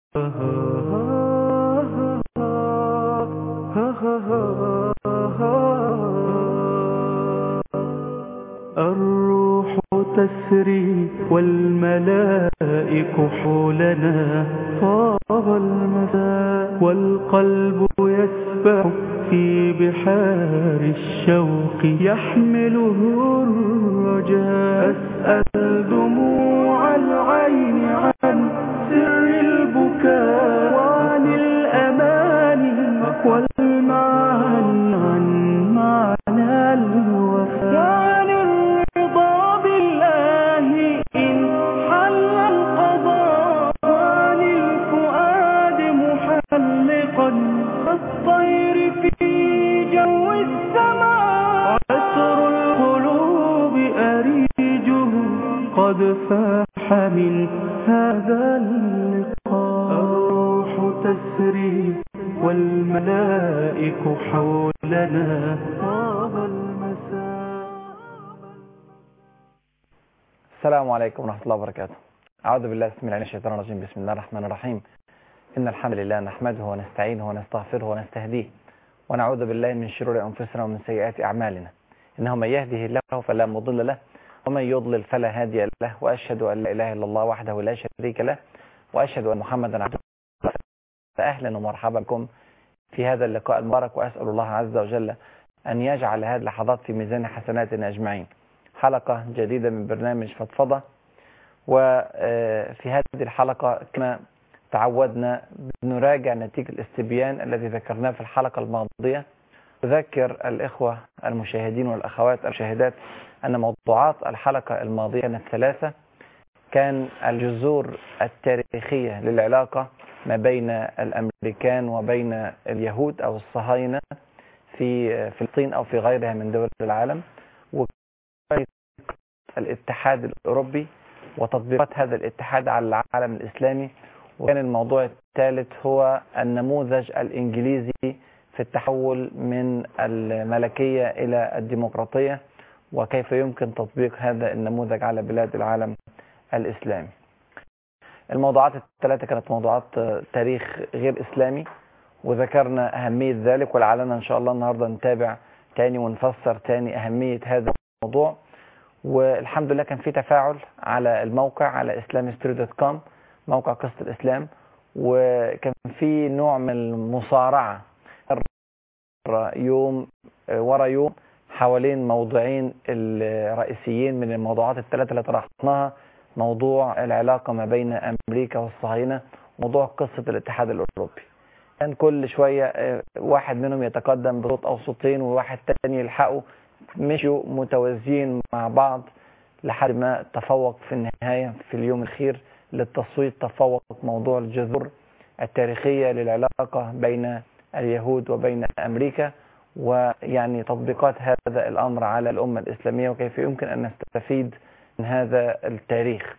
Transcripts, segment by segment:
الروح تسري والملائك حولنا طاب المساء والقلب يسبح في بحار الشوق يحمله الرجاء أسأل دموع العين عن سر البكاء وعن الأماني والمعاني عن معنى الوفاء وعن الرضا بالله إن حل القضاء وعن الفؤاد محلقا الطير في جو السماء عسر القلوب أريجه قد فاح من هذا اللقاء الروح تسري والملائك حولنا طاب المساء السلام عليكم ورحمة الله وبركاته أعوذ بالله بسم الله الشيطان الرجيم بسم الله الرحمن الرحيم إن الحمد لله نحمده ونستعينه ونستغفره ونستهديه ونعوذ بالله من شرور أنفسنا ومن سيئات أعمالنا إنه من يهده الله فلا مضل له ومن يضلل فلا هادي له وأشهد أن لا إله إلا الله وحده لا شريك له وأشهد أن محمدا عبده ورسوله. أهلا ومرحبا بكم في هذا اللقاء المبارك وأسأل الله عز وجل أن يجعل هذه اللحظات في ميزان حسناتنا أجمعين حلقة جديدة من برنامج فضفضة وفي هذه الحلقة كما تعودنا نراجع نتيجة الاستبيان الذي ذكرناه في الحلقة الماضية أذكر الإخوة المشاهدين والأخوات المشاهدات أن موضوعات الحلقة الماضية كانت ثلاثة كان الجذور التاريخية للعلاقة ما بين الأمريكان وبين اليهود أو الصهاينة في فلسطين أو في غيرها من دول العالم الاتحاد الأوروبي وتطبيقات هذا الاتحاد على العالم الإسلامي وكان الموضوع الثالث هو النموذج الإنجليزي في التحول من الملكية إلى الديمقراطية وكيف يمكن تطبيق هذا النموذج على بلاد العالم الإسلامي الموضوعات الثلاثة كانت موضوعات تاريخ غير إسلامي وذكرنا أهمية ذلك ولعلنا إن شاء الله النهاردة نتابع تاني ونفسر تاني أهمية هذا الموضوع والحمد لله كان في تفاعل على الموقع على islamhistory.com موقع قصة الإسلام وكان في نوع من المصارعة يوم ورا يوم حوالين موضوعين الرئيسيين من الموضوعات الثلاثة اللي طرحناها موضوع العلاقة ما بين أمريكا والصهاينة وموضوع قصة الاتحاد الأوروبي كان كل شوية واحد منهم يتقدم بصوت أو صوتين وواحد تاني يلحقه مشوا متوازيين مع بعض لحد ما تفوق في النهاية في اليوم الأخير للتصويت تفوق موضوع الجذور التاريخية للعلاقة بين اليهود وبين أمريكا ويعني تطبيقات هذا الأمر على الأمة الإسلامية وكيف يمكن أن نستفيد من هذا التاريخ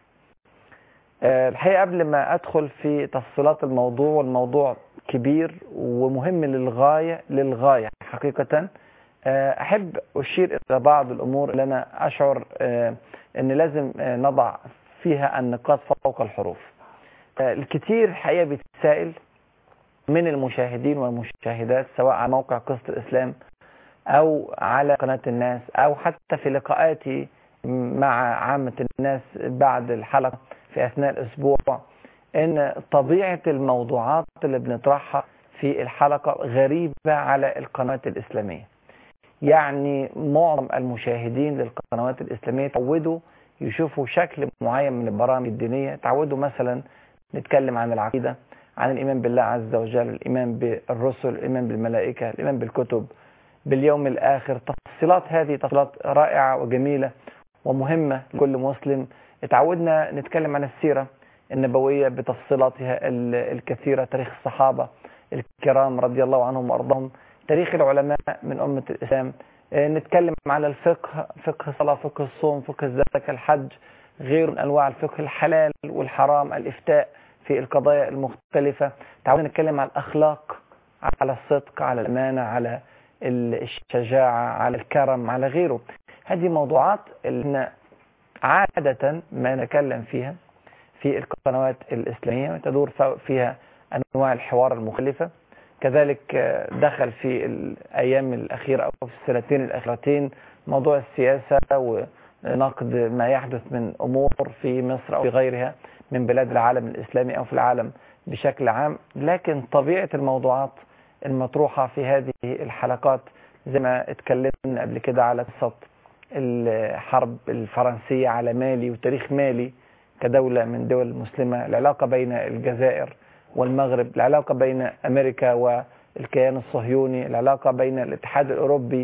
الحقيقة قبل ما أدخل في تفصيلات الموضوع والموضوع كبير ومهم للغاية للغاية حقيقة أحب أشير إلى بعض الأمور اللي أنا أشعر أن لازم نضع فيها النقاط فوق الحروف الكثير الحقيقة بيتسائل من المشاهدين والمشاهدات سواء على موقع قصة الإسلام أو على قناة الناس أو حتى في لقاءاتي مع عامة الناس بعد الحلقة في أثناء الأسبوع أن طبيعة الموضوعات اللي بنطرحها في الحلقة غريبة على القنوات الإسلامية يعني معظم المشاهدين للقنوات الإسلامية تعودوا يشوفوا شكل معين من البرامج الدينية تعودوا مثلا نتكلم عن العقيدة عن الإيمان بالله عز وجل الإيمان بالرسل الإيمان بالملائكة الإيمان بالكتب باليوم الآخر تفصيلات هذه تفصيلات رائعة وجميلة ومهمة لكل مسلم اتعودنا نتكلم عن السيرة النبوية بتفصيلاتها الكثيرة تاريخ الصحابة الكرام رضي الله عنهم وأرضهم تاريخ العلماء من أمة الإسلام نتكلم على الفقه فقه الصلاة فقه الصوم فقه الزكاة الحج غير من أنواع الفقه الحلال والحرام الإفتاء في القضايا المختلفة تعودنا نتكلم على الأخلاق على الصدق على الأمانة على الشجاعة على الكرم على غيره هذه موضوعات اللي عادة ما نتكلم فيها في القنوات الإسلامية تدور فيها أنواع الحوار المختلفة كذلك دخل في الأيام الأخيرة أو في السنتين الأخيرتين موضوع السياسة ونقد ما يحدث من أمور في مصر أو في غيرها من بلاد العالم الإسلامي أو في العالم بشكل عام لكن طبيعة الموضوعات المطروحة في هذه الحلقات زي ما اتكلمنا قبل كده على قصة الحرب الفرنسية على مالي وتاريخ مالي كدولة من دول المسلمة العلاقة بين الجزائر والمغرب العلاقة بين أمريكا والكيان الصهيوني العلاقة بين الاتحاد الأوروبي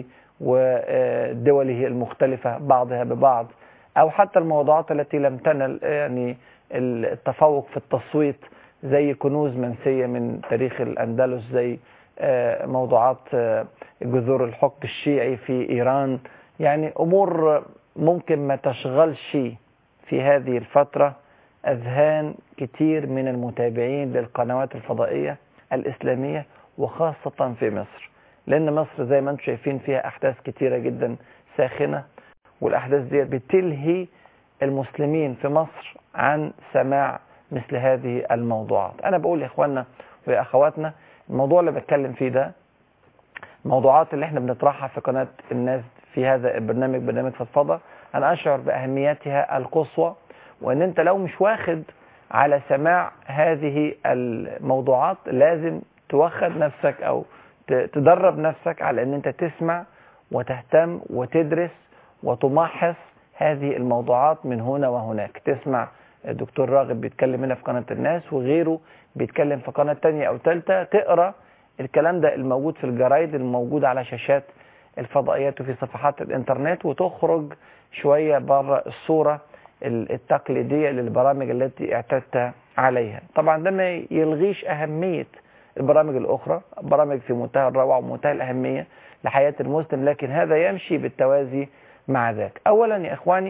ودوله المختلفة بعضها ببعض أو حتى الموضوعات التي لم تنل يعني التفوق في التصويت زي كنوز منسية من تاريخ الأندلس زي موضوعات جذور الحقد الشيعي في إيران يعني أمور ممكن ما تشغلش في هذه الفترة أذهان كتير من المتابعين للقنوات الفضائية الإسلامية وخاصة في مصر لأن مصر زي ما انتم شايفين فيها أحداث كتيرة جدا ساخنة والأحداث دي بتلهي المسلمين في مصر عن سماع مثل هذه الموضوعات أنا بقول يا إخواننا ويا أخواتنا الموضوع اللي بتكلم فيه ده الموضوعات اللي احنا بنطرحها في قناة الناس في هذا البرنامج برنامج فضفضة أنا أشعر بأهميتها القصوى وأن أنت لو مش واخد على سماع هذه الموضوعات لازم توخد نفسك أو تدرب نفسك على أن أنت تسمع وتهتم وتدرس وتمحص هذه الموضوعات من هنا وهناك تسمع الدكتور راغب بيتكلم هنا في قناة الناس وغيره بيتكلم في قناة تانية أو تالتة تقرأ الكلام ده الموجود في الجرايد الموجود على شاشات الفضائيات وفي صفحات الانترنت وتخرج شوية بره الصورة التقليدية للبرامج التي اعتدت عليها طبعا ده ما يلغيش أهمية البرامج الأخرى برامج في منتهى الروعة ومنتهى الأهمية لحياة المسلم لكن هذا يمشي بالتوازي مع ذاك أولا يا إخواني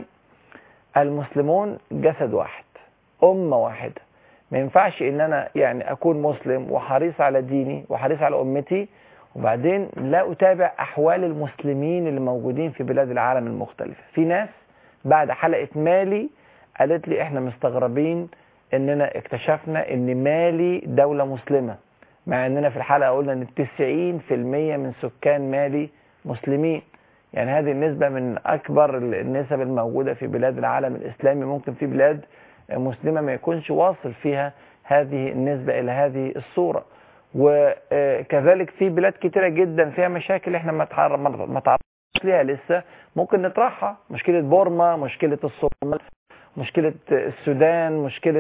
المسلمون جسد واحد أمة واحدة ما ينفعش ان انا يعني اكون مسلم وحريص على ديني وحريص على امتي وبعدين لا اتابع احوال المسلمين اللي موجودين في بلاد العالم المختلفة في ناس بعد حلقة مالي قالت لي احنا مستغربين اننا اكتشفنا ان مالي دولة مسلمة مع اننا في الحلقة قلنا ان 90% من سكان مالي مسلمين يعني هذه النسبة من اكبر النسب الموجودة في بلاد العالم الاسلامي ممكن في بلاد مسلمة ما يكونش واصل فيها هذه النسبة إلى هذه الصورة وكذلك في بلاد كتيرة جدا فيها مشاكل احنا ما تعرفش ليها لسه ممكن نطرحها مشكلة بورما مشكلة الصومال مشكلة السودان مشكلة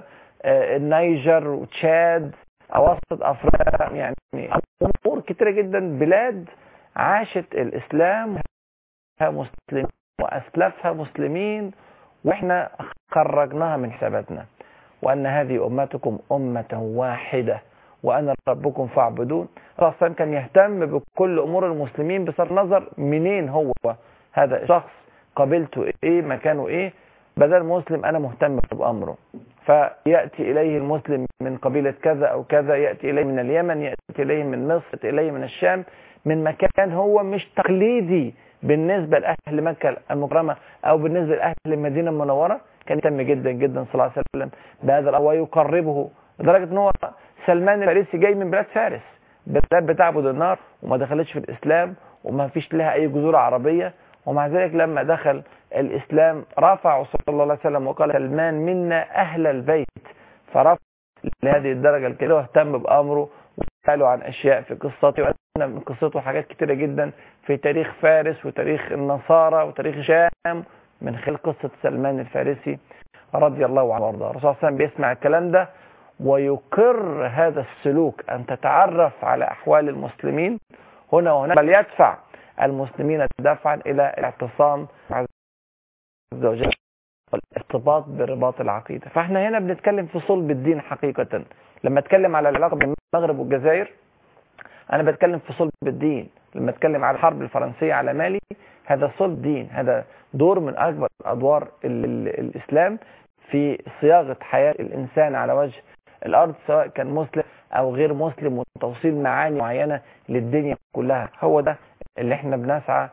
النيجر وتشاد أواسط أفريقيا يعني أمور كتيرة جدا بلاد عاشت الإسلام مسلمين وأسلافها مسلمين واحنا خرجناها من حساباتنا وأن هذه أمتكم أمة واحدة وأنا ربكم فاعبدون رسول كان يهتم بكل أمور المسلمين بصرف نظر منين هو هذا الشخص قبيلته إيه مكانه إيه بدل مسلم أنا مهتم بأمره فيأتي إليه المسلم من قبيلة كذا أو كذا يأتي إليه من اليمن يأتي إليه من مصر يأتي إليه من الشام من مكان هو مش تقليدي بالنسبة لأهل مكة المكرمة أو بالنسبة لأهل المدينة المنورة كان يهتم جدا جدا صلى الله عليه وسلم بهذا الأمر ويقربه لدرجة أن هو سلمان الفارسي جاي من بلاد فارس بلاد بتعبد النار وما دخلتش في الإسلام وما فيش لها أي جذور عربية ومع ذلك لما دخل الإسلام رفع صلى الله عليه وسلم وقال سلمان منا أهل البيت فرفع لهذه الدرجة الكبيرة واهتم بأمره وقالوا عن أشياء في قصته وقالنا من قصته حاجات كتيرة جدا في تاريخ فارس وتاريخ النصارى وتاريخ شام من خلال قصة سلمان الفارسي رضي الله عنه وارضاه الرسول صلى الله عليه وسلم بيسمع الكلام ده ويقر هذا السلوك أن تتعرف على أحوال المسلمين هنا وهناك بل يدفع المسلمين دفعا إلى الاعتصام عز وجل والارتباط برباط العقيدة فاحنا هنا بنتكلم في صلب الدين حقيقة لما اتكلم على العلاقة بين المغرب والجزائر انا بتكلم في صلب الدين لما اتكلم على الحرب الفرنسية على مالي هذا صلب دين هذا دور من اكبر ادوار ال ال الاسلام في صياغة حياة الانسان على وجه الارض سواء كان مسلم او غير مسلم وتوصيل معاني معينة للدنيا كلها هو ده اللي احنا بنسعى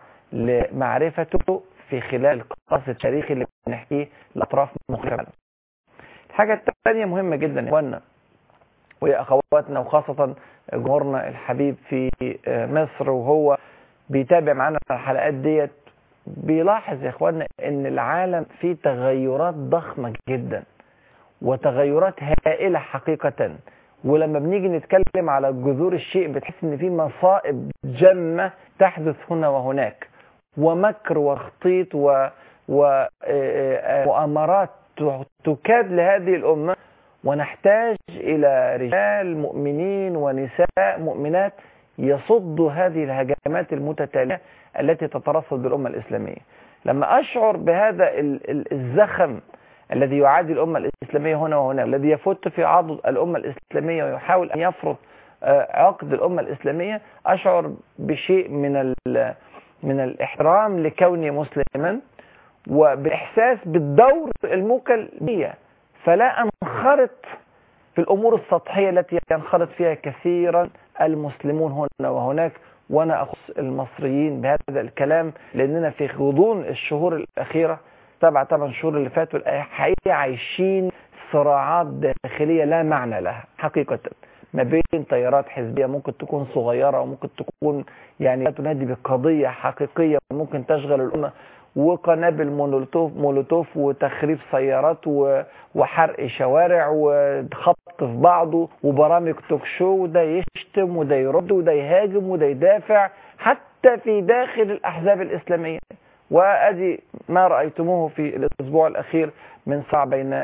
لمعرفته في خلال القصص التاريخي اللي بنحكيه لاطراف مختلفة الحاجة الثانية مهمة جدا يا اخواننا وهي اخواتنا وخاصة جمهورنا الحبيب في مصر وهو بيتابع معانا الحلقات ديت بيلاحظ يا اخواننا ان العالم فيه تغيرات ضخمة جدا وتغيرات هائلة حقيقة ولما بنيجي نتكلم على جذور الشيء بتحس ان في مصائب جمة تحدث هنا وهناك ومكر وخطيط و ومؤامرات تكاد لهذه الأمة ونحتاج إلى رجال مؤمنين ونساء مؤمنات يصدوا هذه الهجمات المتتالية التي تترصد بالأمة الإسلامية لما أشعر بهذا الزخم الذي يعادي الأمة الإسلامية هنا وهنا الذي يفت في عضد الأمة الإسلامية ويحاول أن يفرض عقد الأمة الإسلامية أشعر بشيء من من الاحترام لكوني مسلما وبإحساس بالدور الموكل بي فلا أنخرط في الأمور السطحية التي ينخرط فيها كثيرا المسلمون هنا وهناك وأنا أخص المصريين بهذا الكلام لأننا في غضون الشهور الأخيرة سبع ثمان شهور اللي فاتوا حقيقة عايشين صراعات داخلية لا معنى لها حقيقة ما بين تيارات حزبية ممكن تكون صغيرة وممكن تكون يعني تنادي بقضية حقيقية ممكن تشغل الأمة وقنابل مولوتوف مولوتوف وتخريب سيارات وحرق شوارع وخبط في بعضه وبرامج توك شو وده يشتم وده يرد وده يهاجم وده يدافع حتى في داخل الأحزاب الإسلامية وأدي ما رأيتموه في الأسبوع الأخير من صراع بين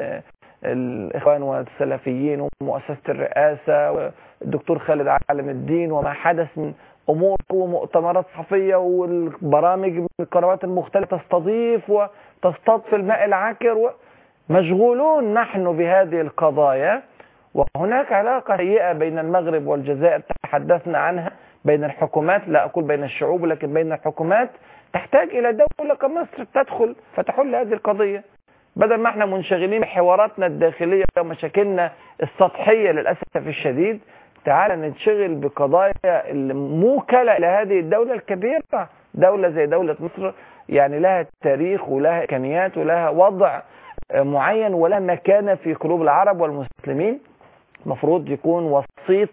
الإخوان والسلفيين ومؤسسة الرئاسة والدكتور خالد علم الدين وما حدث من أمور ومؤتمرات صحفية والبرامج من القنوات المختلفة تستضيف وتصطاد في الماء العكر مشغولون نحن بهذه القضايا وهناك علاقة سيئة بين المغرب والجزائر تحدثنا عنها بين الحكومات لا أقول بين الشعوب لكن بين الحكومات تحتاج إلى دولة كمصر تدخل فتحل هذه القضية بدل ما احنا منشغلين بحواراتنا الداخلية ومشاكلنا السطحية للأسف الشديد تعال ننشغل بقضايا الموكلة إلى هذه الدولة الكبيرة دولة زي دولة مصر يعني لها تاريخ ولها إمكانيات ولها وضع معين ولها مكانة في قلوب العرب والمسلمين مفروض يكون وسيط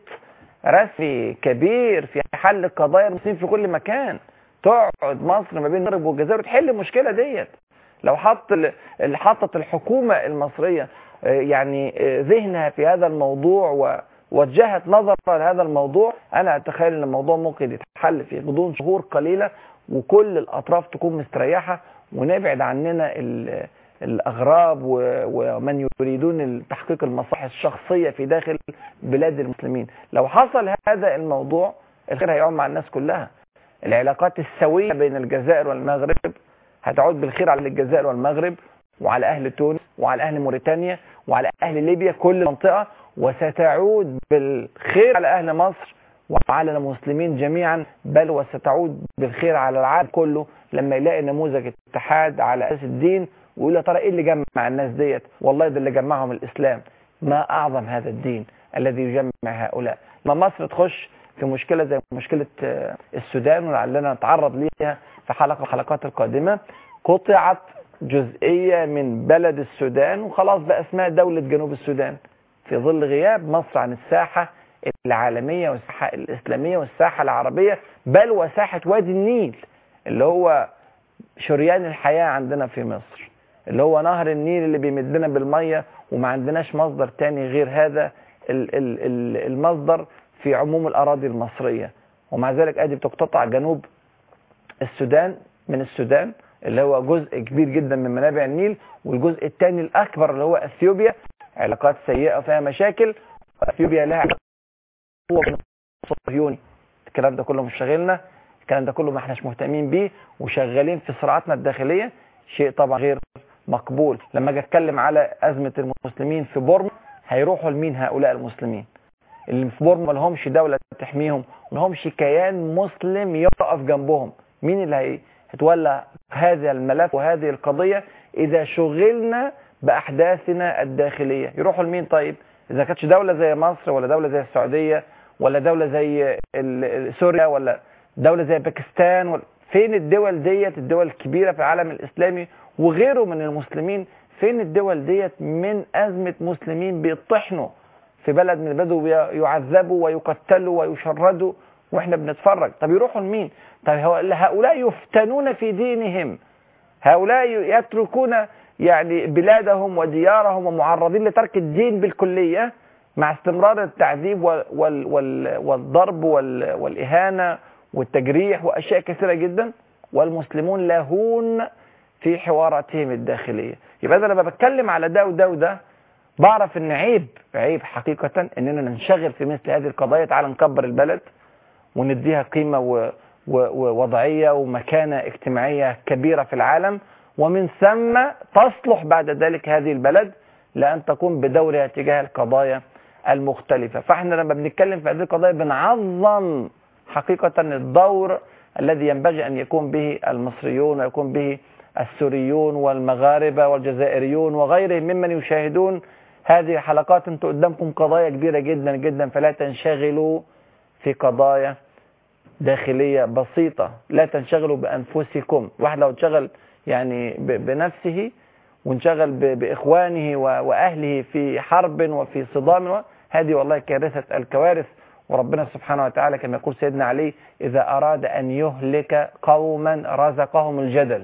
رسمي كبير في حل قضايا المسلمين في كل مكان تقعد مصر ما بين المغرب والجزائر وتحل المشكلة ديت لو حط اللي حطت الحكومة المصرية يعني ذهنها في هذا الموضوع ووجهت نظرها لهذا الموضوع أنا أتخيل أن الموضوع ممكن يتحل في غضون شهور قليلة وكل الأطراف تكون مستريحة ونبعد عننا الأغراب ومن يريدون تحقيق المصالح الشخصية في داخل بلاد المسلمين لو حصل هذا الموضوع الخير هيعم مع الناس كلها العلاقات السوية بين الجزائر والمغرب هتعود بالخير على الجزائر والمغرب وعلى أهل تونس وعلى أهل موريتانيا وعلى أهل ليبيا كل منطقة وستعود بالخير على أهل مصر وعلى المسلمين جميعا بل وستعود بالخير على العالم كله لما يلاقي نموذج اتحاد على أساس الدين ويقول يا ترى ايه اللي جمع الناس ديت والله ده اللي جمعهم الإسلام ما أعظم هذا الدين الذي يجمع هؤلاء ما مصر تخش في مشكلة زي مشكلة السودان ولعلنا نتعرض ليها في حلقة الحلقات القادمة قطعت جزئية من بلد السودان وخلاص بقى اسمها دولة جنوب السودان في ظل غياب مصر عن الساحة العالمية والساحة الإسلامية والساحة العربية بل وساحة وادي النيل اللي هو شريان الحياة عندنا في مصر اللي هو نهر النيل اللي بيمدنا بالمية وما عندناش مصدر تاني غير هذا المصدر في عموم الأراضي المصرية ومع ذلك ادي بتقتطع جنوب السودان من السودان اللي هو جزء كبير جدا من منابع النيل والجزء الثاني الأكبر اللي هو أثيوبيا علاقات سيئة وفيها مشاكل أثيوبيا لها هو صهيوني الكلام ده كله مش شاغلنا الكلام ده كله ما احناش مهتمين بيه وشغالين في صراعاتنا الداخلية شيء طبعا غير مقبول لما اجي اتكلم على أزمة المسلمين في بورما هيروحوا لمين هؤلاء المسلمين اللي في بورما ما لهمش دولة تحميهم ما لهمش كيان مسلم يقف جنبهم مين اللي هيتولى هذا الملف وهذه القضية إذا شغلنا بأحداثنا الداخلية يروحوا لمين طيب إذا كانتش دولة زي مصر ولا دولة زي السعودية ولا دولة زي سوريا ولا دولة زي باكستان ولا فين الدول ديت الدول الكبيرة في العالم الإسلامي وغيره من المسلمين فين الدول ديت من أزمة مسلمين بيطحنوا في بلد من البلاد ويعذبوا ويقتلوا ويشردوا واحنا بنتفرج طب يروحوا لمين طب هؤلاء يفتنون في دينهم هؤلاء يتركون يعني بلادهم وديارهم ومعرضين لترك الدين بالكلية مع استمرار التعذيب وال وال وال والضرب وال والإهانة والتجريح وأشياء كثيرة جدا والمسلمون لاهون في حواراتهم الداخلية يبقى أنا لما بتكلم على ده وده وده بعرف ان عيب عيب حقيقة اننا ننشغل في مثل هذه القضايا تعال نكبر البلد ونديها قيمة و ووضعية ومكانة اجتماعية كبيرة في العالم ومن ثم تصلح بعد ذلك هذه البلد لأن تقوم بدورها تجاه القضايا المختلفة فاحنا لما بنتكلم في هذه القضايا بنعظم حقيقة الدور الذي ينبغي أن يكون به المصريون ويكون به السوريون والمغاربة والجزائريون وغيرهم ممن يشاهدون هذه الحلقات انتم قدامكم قضايا كبيرة جدا جدا فلا تنشغلوا في قضايا داخلية بسيطة لا تنشغلوا بأنفسكم واحد لو انشغل يعني بنفسه وانشغل بإخوانه وأهله في حرب وفي صدام هذه والله كارثة الكوارث وربنا سبحانه وتعالى كما يقول سيدنا علي إذا أراد أن يهلك قوما رزقهم الجدل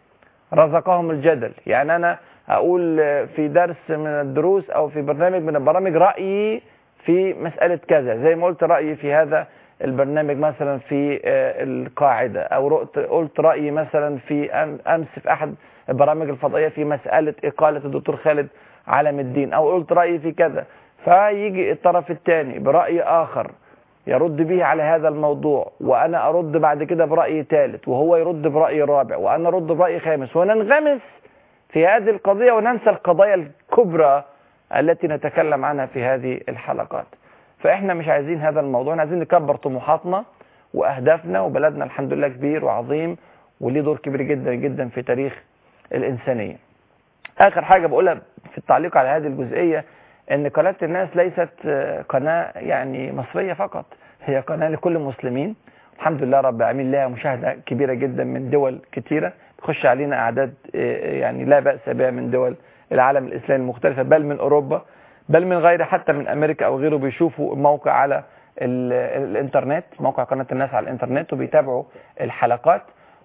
رزقهم الجدل يعني أنا أقول في درس من الدروس أو في برنامج من البرامج رأيي في مسألة كذا زي ما قلت رأيي في هذا البرنامج مثلا في القاعدة أو قلت رأيي مثلا في أمس في أحد البرامج الفضائية في مسألة إقالة الدكتور خالد علم الدين أو قلت رأيي في كذا فيجي الطرف الثاني برأي آخر يرد به على هذا الموضوع وأنا أرد بعد كده برأي ثالث وهو يرد برأي رابع وأنا أرد برأي خامس وننغمس في هذه القضية وننسى القضايا الكبرى التي نتكلم عنها في هذه الحلقات فإحنا مش عايزين هذا الموضوع احنا عايزين نكبر طموحاتنا وأهدافنا وبلدنا الحمد لله كبير وعظيم وليه دور كبير جدا جدا في تاريخ الإنسانية آخر حاجة بقولها في التعليق على هذه الجزئية ان قناة الناس ليست قناة يعني مصرية فقط هي قناة لكل المسلمين الحمد لله رب العالمين لها مشاهدة كبيرة جدا من دول كثيرة تخش علينا أعداد يعني لا بأس بها من دول العالم الإسلامي المختلفة بل من أوروبا بل من غير حتى من أمريكا أو غيره بيشوفوا الموقع على الإنترنت موقع قناة الناس على الإنترنت وبيتابعوا الحلقات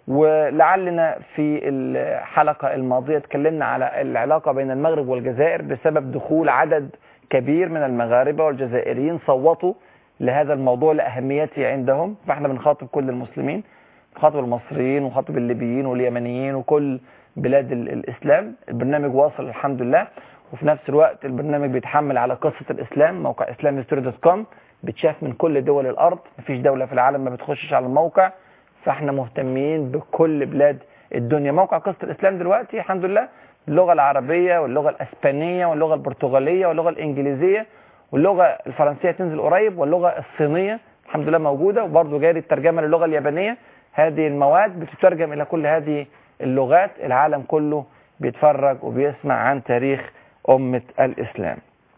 ولعلنا في الحلقة الماضية اتكلمنا على العلاقة بين المغرب والجزائر بسبب دخول عدد كبير من المغاربة والجزائريين صوتوا لهذا الموضوع لأهميته عندهم فاحنا بنخاطب كل المسلمين بنخاطب المصريين ونخاطب الليبيين واليمنيين وكل بلاد الإسلام البرنامج واصل الحمد لله وفي نفس الوقت البرنامج بيتحمل على قصة الإسلام موقع إسلام دوت كوم بتشاف من كل دول الأرض مفيش دولة في العالم ما بتخشش على الموقع فاحنا مهتمين بكل بلاد الدنيا موقع قصة الإسلام دلوقتي الحمد لله اللغة العربية واللغة الأسبانية واللغة البرتغالية واللغة الإنجليزية واللغة الفرنسية تنزل قريب واللغة الصينية الحمد لله موجودة وبرضه جاري الترجمة للغة اليابانية هذه المواد بتترجم إلى كل هذه اللغات العالم كله بيتفرج وبيسمع عن تاريخ أمة الإسلام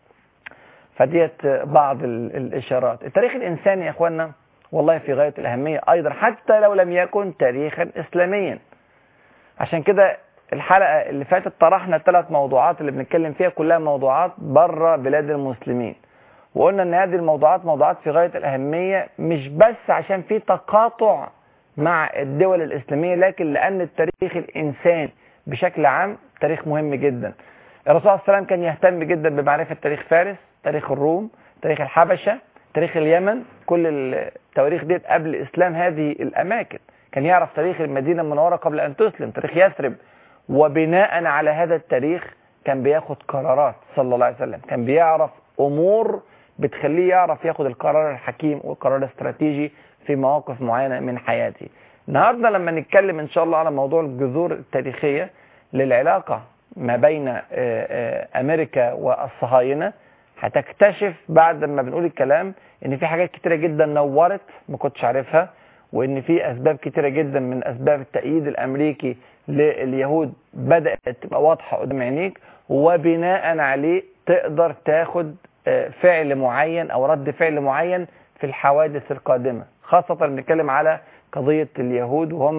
فديت بعض الإشارات التاريخ الإنساني يا أخوانا والله في غاية الأهمية أيضا حتى لو لم يكن تاريخا إسلاميا عشان كده الحلقة اللي فاتت طرحنا الثلاث موضوعات اللي بنتكلم فيها كلها موضوعات بره بلاد المسلمين وقلنا ان هذه الموضوعات موضوعات في غاية الأهمية مش بس عشان في تقاطع مع الدول الإسلامية لكن لأن التاريخ الإنساني بشكل عام تاريخ مهم جدا الرسول صلى الله عليه وسلم كان يهتم جدا بمعرفة تاريخ فارس تاريخ الروم تاريخ الحبشة تاريخ اليمن كل التواريخ ديت قبل إسلام هذه الأماكن كان يعرف تاريخ المدينة المنورة قبل أن تسلم تاريخ يثرب وبناء على هذا التاريخ كان بياخد قرارات صلى الله عليه وسلم كان بيعرف أمور بتخليه يعرف ياخد القرار الحكيم والقرار الاستراتيجي في مواقف معينة من حياته النهاردة لما نتكلم إن شاء الله على موضوع الجذور التاريخية للعلاقة ما بين أمريكا والصهاينة هتكتشف بعد ما بنقول الكلام ان في حاجات كتيرة جدا نورت ما كنتش عارفها وان في اسباب كتيرة جدا من اسباب التأييد الامريكي لليهود بدأت تبقى واضحة قدام عينيك وبناء عليه تقدر تاخد فعل معين او رد فعل معين في الحوادث القادمة خاصة بنتكلم على قضية اليهود وهم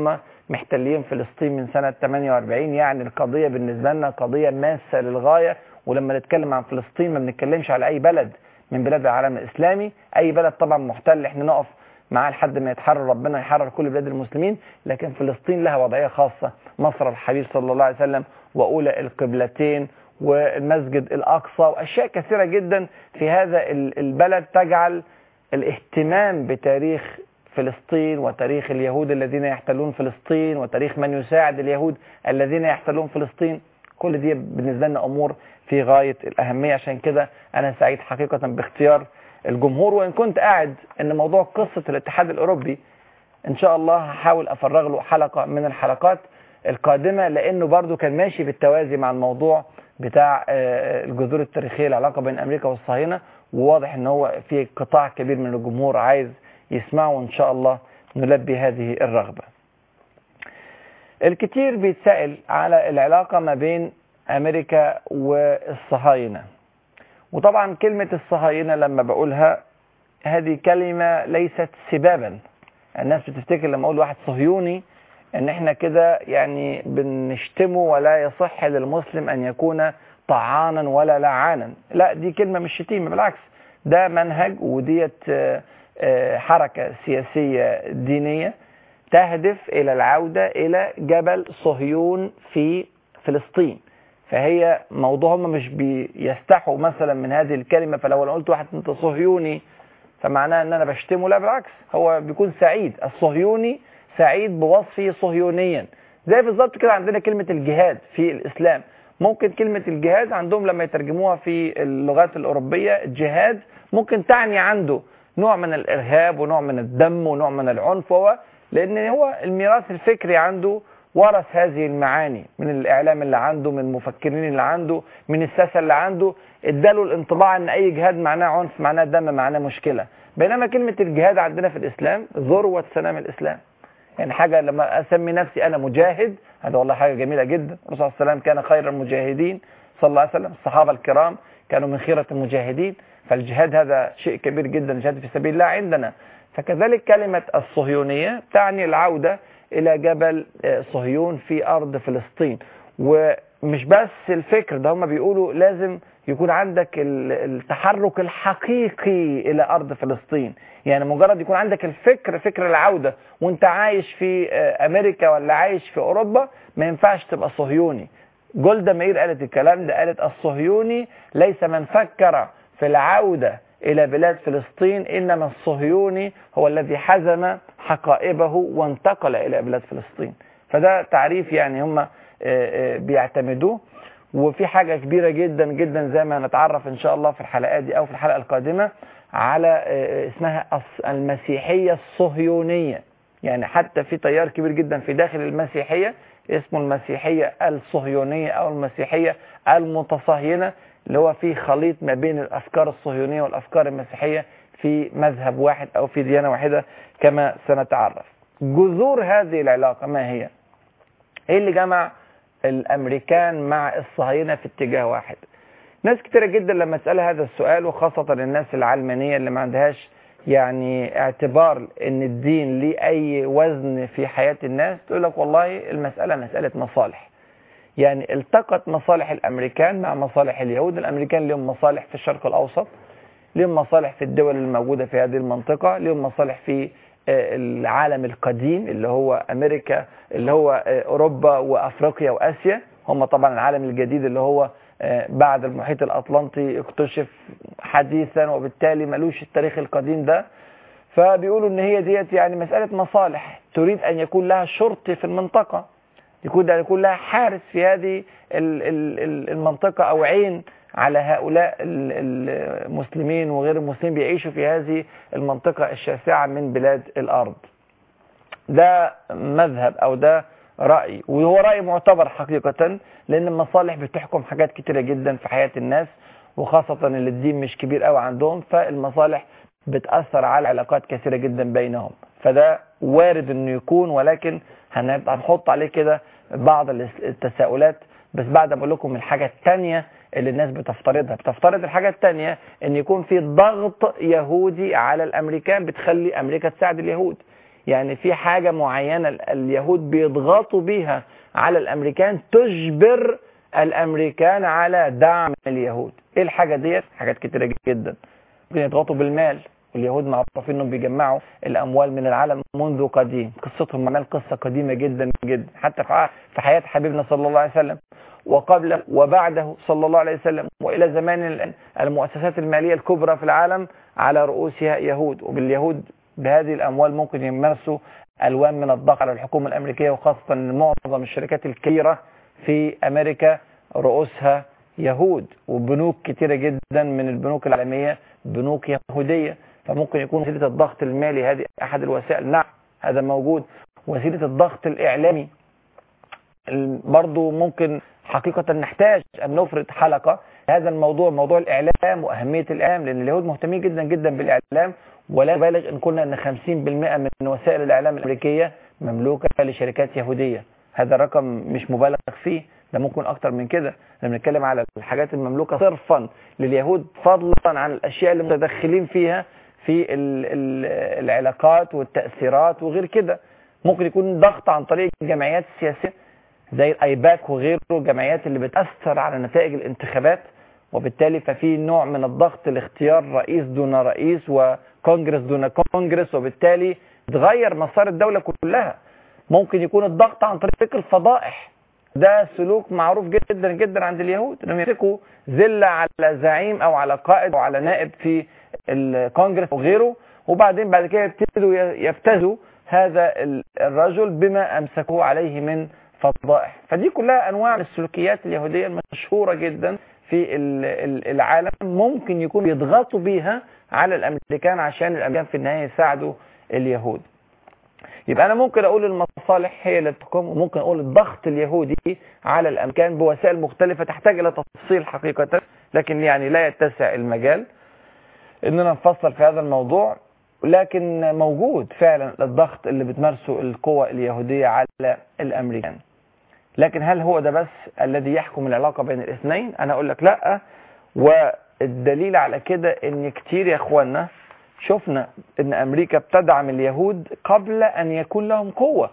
محتلين فلسطين من سنة 48 يعني القضية بالنسبة لنا قضية ماسة للغاية ولما نتكلم عن فلسطين ما بنتكلمش على أي بلد من بلاد العالم الإسلامي أي بلد طبعا محتل احنا نقف معاه لحد ما يتحرر ربنا يحرر كل بلاد المسلمين لكن فلسطين لها وضعية خاصة مصر الحبيب صلى الله عليه وسلم وأولى القبلتين والمسجد الأقصى وأشياء كثيرة جدا في هذا البلد تجعل الاهتمام بتاريخ فلسطين وتاريخ اليهود الذين يحتلون فلسطين وتاريخ من يساعد اليهود الذين يحتلون فلسطين كل دي بالنسبة لنا أمور في غاية الأهمية عشان كده أنا سعيد حقيقة باختيار الجمهور وإن كنت قاعد أن موضوع قصة الاتحاد الأوروبي إن شاء الله هحاول أفرغ له حلقة من الحلقات القادمة لأنه برضو كان ماشي بالتوازي مع الموضوع بتاع الجذور التاريخية العلاقة بين أمريكا والصهاينة وواضح أن هو في قطاع كبير من الجمهور عايز يسمعه وإن شاء الله نلبي هذه الرغبة الكثير بيتسأل على العلاقة ما بين أمريكا والصهاينة وطبعا كلمة الصهاينة لما بقولها هذه كلمة ليست سبابا الناس بتفتكر لما أقول واحد صهيوني ان احنا كده يعني بنشتمه ولا يصح للمسلم ان يكون طعانا ولا لعانا لا دي كلمة مش شتيمة بالعكس ده منهج وديت حركة سياسية دينية تهدف الى العودة الى جبل صهيون في فلسطين فهي موضوع هم مش بيستحوا مثلا من هذه الكلمة فلو انا قلت واحد انت صهيوني فمعناه ان انا بشتمه لا بالعكس هو بيكون سعيد الصهيوني سعيد بوصفه صهيونيا زي بالظبط كده عندنا كلمة الجهاد في الإسلام ممكن كلمة الجهاد عندهم لما يترجموها في اللغات الأوروبية جهاد ممكن تعني عنده نوع من الإرهاب ونوع من الدم ونوع من العنف هو لأن هو الميراث الفكري عنده ورث هذه المعاني من الإعلام اللي عنده من المفكرين اللي عنده من الساسة اللي عنده اداله الانطباع ان اي جهاد معناه عنف معناه دم معناه مشكلة بينما كلمة الجهاد عندنا في الإسلام ذروة سلام الإسلام يعني حاجة لما أسمي نفسي أنا مجاهد هذا والله حاجة جميلة جدا الرسول صلى الله عليه وسلم كان خير المجاهدين صلى الله عليه وسلم الصحابة الكرام كانوا من خيرة المجاهدين فالجهاد هذا شيء كبير جدا الجهاد في سبيل الله عندنا فكذلك كلمة الصهيونية تعني العودة إلى جبل صهيون في أرض فلسطين ومش بس الفكر ده هم بيقولوا لازم يكون عندك التحرك الحقيقي إلى أرض فلسطين يعني مجرد يكون عندك الفكر فكر العودة وانت عايش في أمريكا ولا عايش في أوروبا ما ينفعش تبقى صهيوني جولدا مير قالت الكلام ده قالت الصهيوني ليس من فكر في العودة إلى بلاد فلسطين إنما الصهيوني هو الذي حزم حقائبه وانتقل إلى بلاد فلسطين فده تعريف يعني هم بيعتمدوه وفي حاجة كبيرة جدا جدا زي ما نتعرف إن شاء الله في الحلقات دي أو في الحلقة القادمة على اسمها المسيحية الصهيونية يعني حتى في تيار كبير جدا في داخل المسيحية اسمه المسيحية الصهيونية أو المسيحية المتصهينة اللي هو في خليط ما بين الأفكار الصهيونية والأفكار المسيحية في مذهب واحد أو في ديانة واحدة كما سنتعرف جذور هذه العلاقة ما هي؟ إيه اللي جمع الأمريكان مع الصهاينة في اتجاه واحد؟ ناس كتيرة جدا لما تسألها هذا السؤال وخاصة الناس العلمانية اللي ما عندهاش يعني اعتبار ان الدين ليه اي وزن في حياة الناس تقول لك والله المسألة مسألة مصالح يعني التقت مصالح الامريكان مع مصالح اليهود الامريكان لهم مصالح في الشرق الاوسط لهم مصالح في الدول الموجودة في هذه المنطقة لهم مصالح في العالم القديم اللي هو امريكا اللي هو اوروبا وافريقيا واسيا هم طبعا العالم الجديد اللي هو بعد المحيط الأطلنطي اكتشف حديثا وبالتالي ملوش التاريخ القديم ده فبيقولوا ان هي ديت يعني مسألة مصالح تريد ان يكون لها شرط في المنطقة يكون أن يكون لها حارس في هذه المنطقة او عين على هؤلاء المسلمين وغير المسلمين بيعيشوا في هذه المنطقة الشاسعة من بلاد الأرض ده مذهب أو ده رأي وهو رأي معتبر حقيقة لأن المصالح بتحكم حاجات كتيرة جدا في حياة الناس وخاصة اللي الدين مش كبير قوي عندهم فالمصالح بتأثر على علاقات كثيرة جدا بينهم فده وارد انه يكون ولكن هنحط عليه كده بعض التساؤلات بس بعد ما اقول لكم الحاجة الثانية اللي الناس بتفترضها بتفترض الحاجة الثانية ان يكون في ضغط يهودي على الامريكان بتخلي امريكا تساعد اليهود يعني في حاجة معينة اليهود بيضغطوا بيها على الامريكان تجبر الامريكان على دعم اليهود ايه الحاجة ديت حاجات كتيرة جدا ممكن يضغطوا بالمال واليهود معروفين انهم بيجمعوا الاموال من العالم منذ قديم قصتهم معناها قصة قديمة جدا جدا حتى في حياة حبيبنا صلى الله عليه وسلم وقبله وبعده صلى الله عليه وسلم والى زمان الان المؤسسات المالية الكبرى في العالم على رؤوسها يهود وباليهود بهذه الاموال ممكن يمارسوا الوان من الضغط على الحكومة الامريكية وخاصة ان معظم الشركات الكبيرة في امريكا رؤوسها يهود وبنوك كتيرة جدا من البنوك العالمية بنوك يهودية فممكن يكون وسيلة الضغط المالي هذه أحد الوسائل نعم هذا موجود وسيلة الضغط الإعلامي برضو ممكن حقيقة نحتاج أن نفرد حلقة هذا الموضوع موضوع الإعلام وأهمية الإعلام لأن اليهود مهتمين جدا جدا بالإعلام ولا بالغ إن قلنا أن 50% من وسائل الإعلام الأمريكية مملوكة لشركات يهودية هذا الرقم مش مبالغ فيه ده ممكن أكتر من كده لما بنتكلم على الحاجات المملوكة صرفا لليهود فضلا عن الأشياء اللي متدخلين فيها في ال ال العلاقات والتأثيرات وغير كده ممكن يكون ضغط عن طريق الجمعيات السياسية زي الايباك وغيره الجمعيات اللي بتأثر على نتائج الانتخابات وبالتالي ففي نوع من الضغط لاختيار رئيس دون رئيس وكونجرس دون كونجرس وبالتالي تغير مسار الدولة كلها ممكن يكون الضغط عن طريق الفضائح ده سلوك معروف جدا جدا عند اليهود انهم يمسكوا ذله على زعيم او على قائد او على نائب في الكونجرس وغيره وبعدين بعد كده يبتدوا يفتزوا هذا الرجل بما امسكوه عليه من فضائح فدي كلها انواع من السلوكيات اليهوديه المشهوره جدا في العالم ممكن يكون يضغطوا بيها على الامريكان عشان الامريكان في النهايه يساعدوا اليهود يبقى انا ممكن اقول المصالح هي اللي تقوم وممكن اقول الضغط اليهودي على الامريكان بوسائل مختلفه تحتاج الى تفصيل حقيقه لكن يعني لا يتسع المجال اننا نفصل في هذا الموضوع لكن موجود فعلا الضغط اللي بتمارسه القوى اليهودية على الامريكان لكن هل هو ده بس الذي يحكم العلاقة بين الاثنين انا اقول لك لا والدليل على كده ان كتير يا اخوانا شفنا ان امريكا بتدعم اليهود قبل ان يكون لهم قوة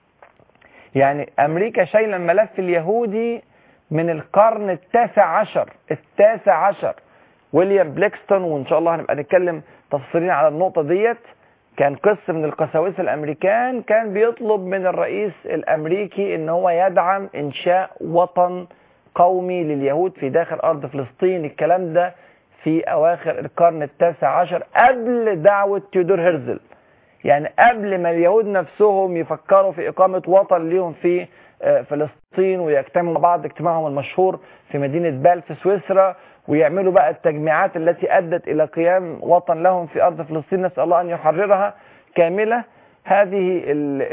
يعني امريكا شايله الملف اليهودي من القرن التاسع عشر التاسع عشر ويليام بليكستون وان شاء الله هنبقى نتكلم تفصيلين على النقطة ديت كان قس من القساوسة الامريكان كان بيطلب من الرئيس الامريكي ان هو يدعم انشاء وطن قومي لليهود في داخل ارض فلسطين الكلام ده في اواخر القرن التاسع عشر قبل دعوة تيودور هرزل يعني قبل ما اليهود نفسهم يفكروا في اقامة وطن ليهم في فلسطين ويجتمعوا مع بعض اجتماعهم المشهور في مدينة بال في سويسرا ويعملوا بقى التجميعات التي أدت إلى قيام وطن لهم في أرض فلسطين نسأل الله أن يحررها كاملة هذه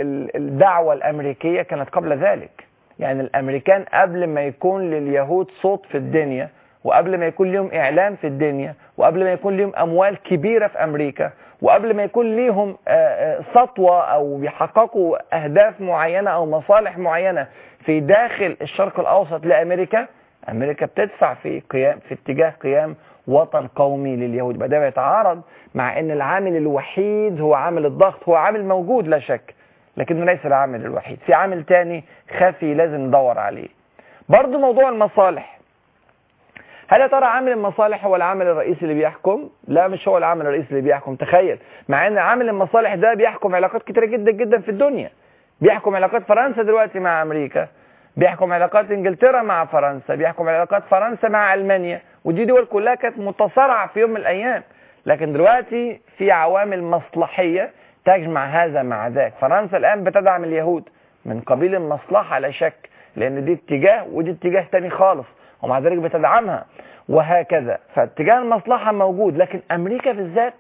الدعوة الأمريكية كانت قبل ذلك يعني الأمريكان قبل ما يكون لليهود صوت في الدنيا وقبل ما يكون لهم إعلام في الدنيا وقبل ما يكون لهم أموال كبيرة في أمريكا وقبل ما يكون ليهم سطوة أو بيحققوا أهداف معينة أو مصالح معينة في داخل الشرق الأوسط لأمريكا امريكا بتدفع في قيام في اتجاه قيام وطن قومي لليهود يبقى ده بيتعارض مع ان العامل الوحيد هو عامل الضغط هو عامل موجود لا شك لكنه ليس العامل الوحيد في عامل تاني خفي لازم ندور عليه برضو موضوع المصالح هل يا ترى عامل المصالح هو العامل الرئيسي اللي بيحكم لا مش هو العامل الرئيسي اللي بيحكم تخيل مع ان عامل المصالح ده بيحكم علاقات كتيره جدا جدا في الدنيا بيحكم علاقات فرنسا دلوقتي مع امريكا بيحكم علاقات انجلترا مع فرنسا بيحكم علاقات فرنسا مع المانيا ودي دول كلها كانت متصارعه في يوم من الايام لكن دلوقتي في عوامل مصلحيه تجمع هذا مع ذاك فرنسا الان بتدعم اليهود من قبيل المصلحه لا شك لان دي اتجاه ودي اتجاه تاني خالص ومع ذلك بتدعمها وهكذا فاتجاه المصلحه موجود لكن امريكا بالذات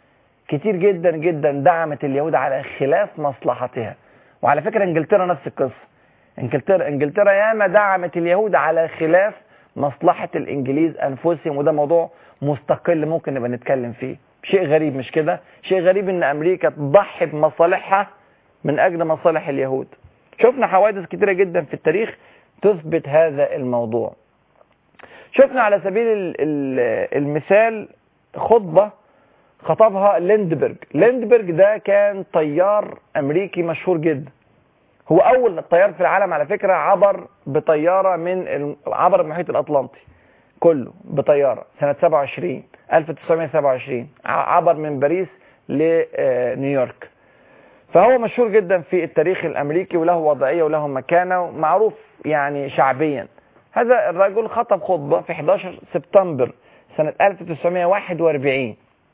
كتير جدا جدا دعمت اليهود على خلاف مصلحتها وعلى فكره انجلترا نفس القصه انجلترا انجلترا ياما دعمت اليهود على خلاف مصلحة الانجليز انفسهم وده موضوع مستقل ممكن نبقى نتكلم فيه شيء غريب مش كده شيء غريب ان امريكا تضحي بمصالحها من اجل مصالح اليهود شفنا حوادث كتيرة جدا في التاريخ تثبت هذا الموضوع شفنا على سبيل المثال خطبة خطبها ليندبرج ليندبرج ده كان طيار امريكي مشهور جدا هو اول طيار في العالم على فكره عبر بطياره من ال- عبر المحيط الاطلنطي كله بطياره سنه 27 1927 ع- عبر من باريس لنيويورك فهو مشهور جدا في التاريخ الامريكي وله وضعيه وله مكانه ومعروف يعني شعبيا هذا الرجل خطب خطبه في 11 سبتمبر سنه 1941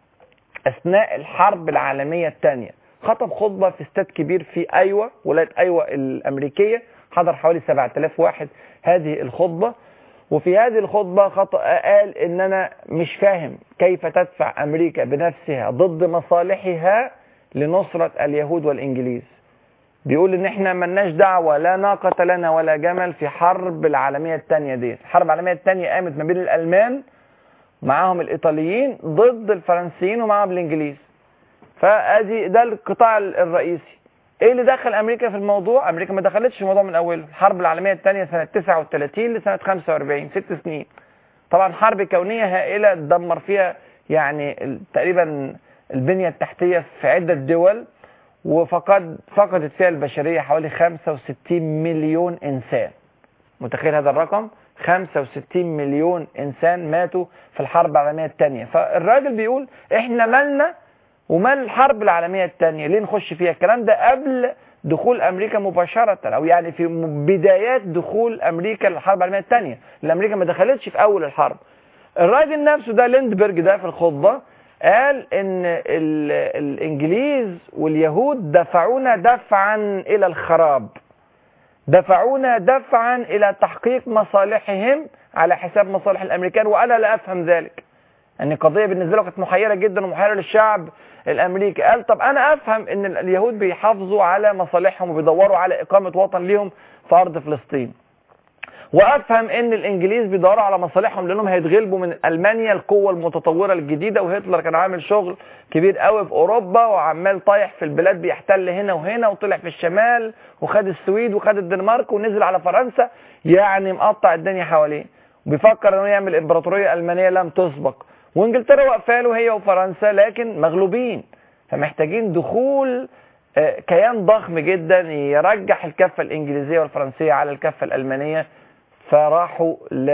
اثناء الحرب العالميه الثانيه خطب خطبه في استاد كبير في ايوا ولايه ايوا الامريكيه حضر حوالي 7000 واحد هذه الخطبه وفي هذه الخطبه خط... قال ان انا مش فاهم كيف تدفع امريكا بنفسها ضد مصالحها لنصره اليهود والانجليز بيقول ان احنا ملناش دعوه لا ناقه لنا ولا جمل في حرب العالميه الثانيه دي الحرب العالميه الثانيه قامت ما بين الالمان معاهم الايطاليين ضد الفرنسيين ومعاهم الانجليز فادي ده القطاع الرئيسي ايه اللي دخل امريكا في الموضوع امريكا ما دخلتش في الموضوع من اوله الحرب العالميه الثانيه سنه 39 لسنه 45 ست سنين طبعا حرب كونيه هائله دمر فيها يعني ال- تقريبا البنيه التحتيه في عده دول وفقد فقدت فيها البشريه حوالي 65 مليون انسان متخيل هذا الرقم 65 مليون انسان ماتوا في الحرب العالميه الثانيه فالراجل بيقول احنا مالنا ومال الحرب العالميه الثانيه ليه نخش فيها الكلام ده قبل دخول امريكا مباشره او يعني في م- بدايات دخول امريكا للحرب العالميه الثانيه لان امريكا ما دخلتش في اول الحرب الراجل نفسه ده ليندبرج ده في الخطبه قال ان ال- الانجليز واليهود دفعونا دفعا الى الخراب دفعونا دفعا الى تحقيق مصالحهم على حساب مصالح الامريكان وانا لا افهم ذلك ان القضيه بالنسبه له كانت محيره جدا ومحيره للشعب الامريكي قال طب انا افهم ان اليهود بيحافظوا على مصالحهم وبيدوروا على اقامه وطن ليهم في ارض فلسطين وافهم ان الانجليز بيدوروا على مصالحهم لانهم هيتغلبوا من المانيا القوه المتطوره الجديده وهتلر كان عامل شغل كبير قوي في اوروبا وعمال طايح في البلاد بيحتل هنا وهنا وطلع في الشمال وخد السويد وخد الدنمارك ونزل على فرنسا يعني مقطع الدنيا حواليه وبيفكر انه يعمل امبراطوريه المانيه لم تسبق وانجلترا واقفه له هي وفرنسا لكن مغلوبين فمحتاجين دخول آه، كيان ضخم جدا يرجح الكفه الانجليزيه والفرنسيه على الكفه الالمانيه فراحوا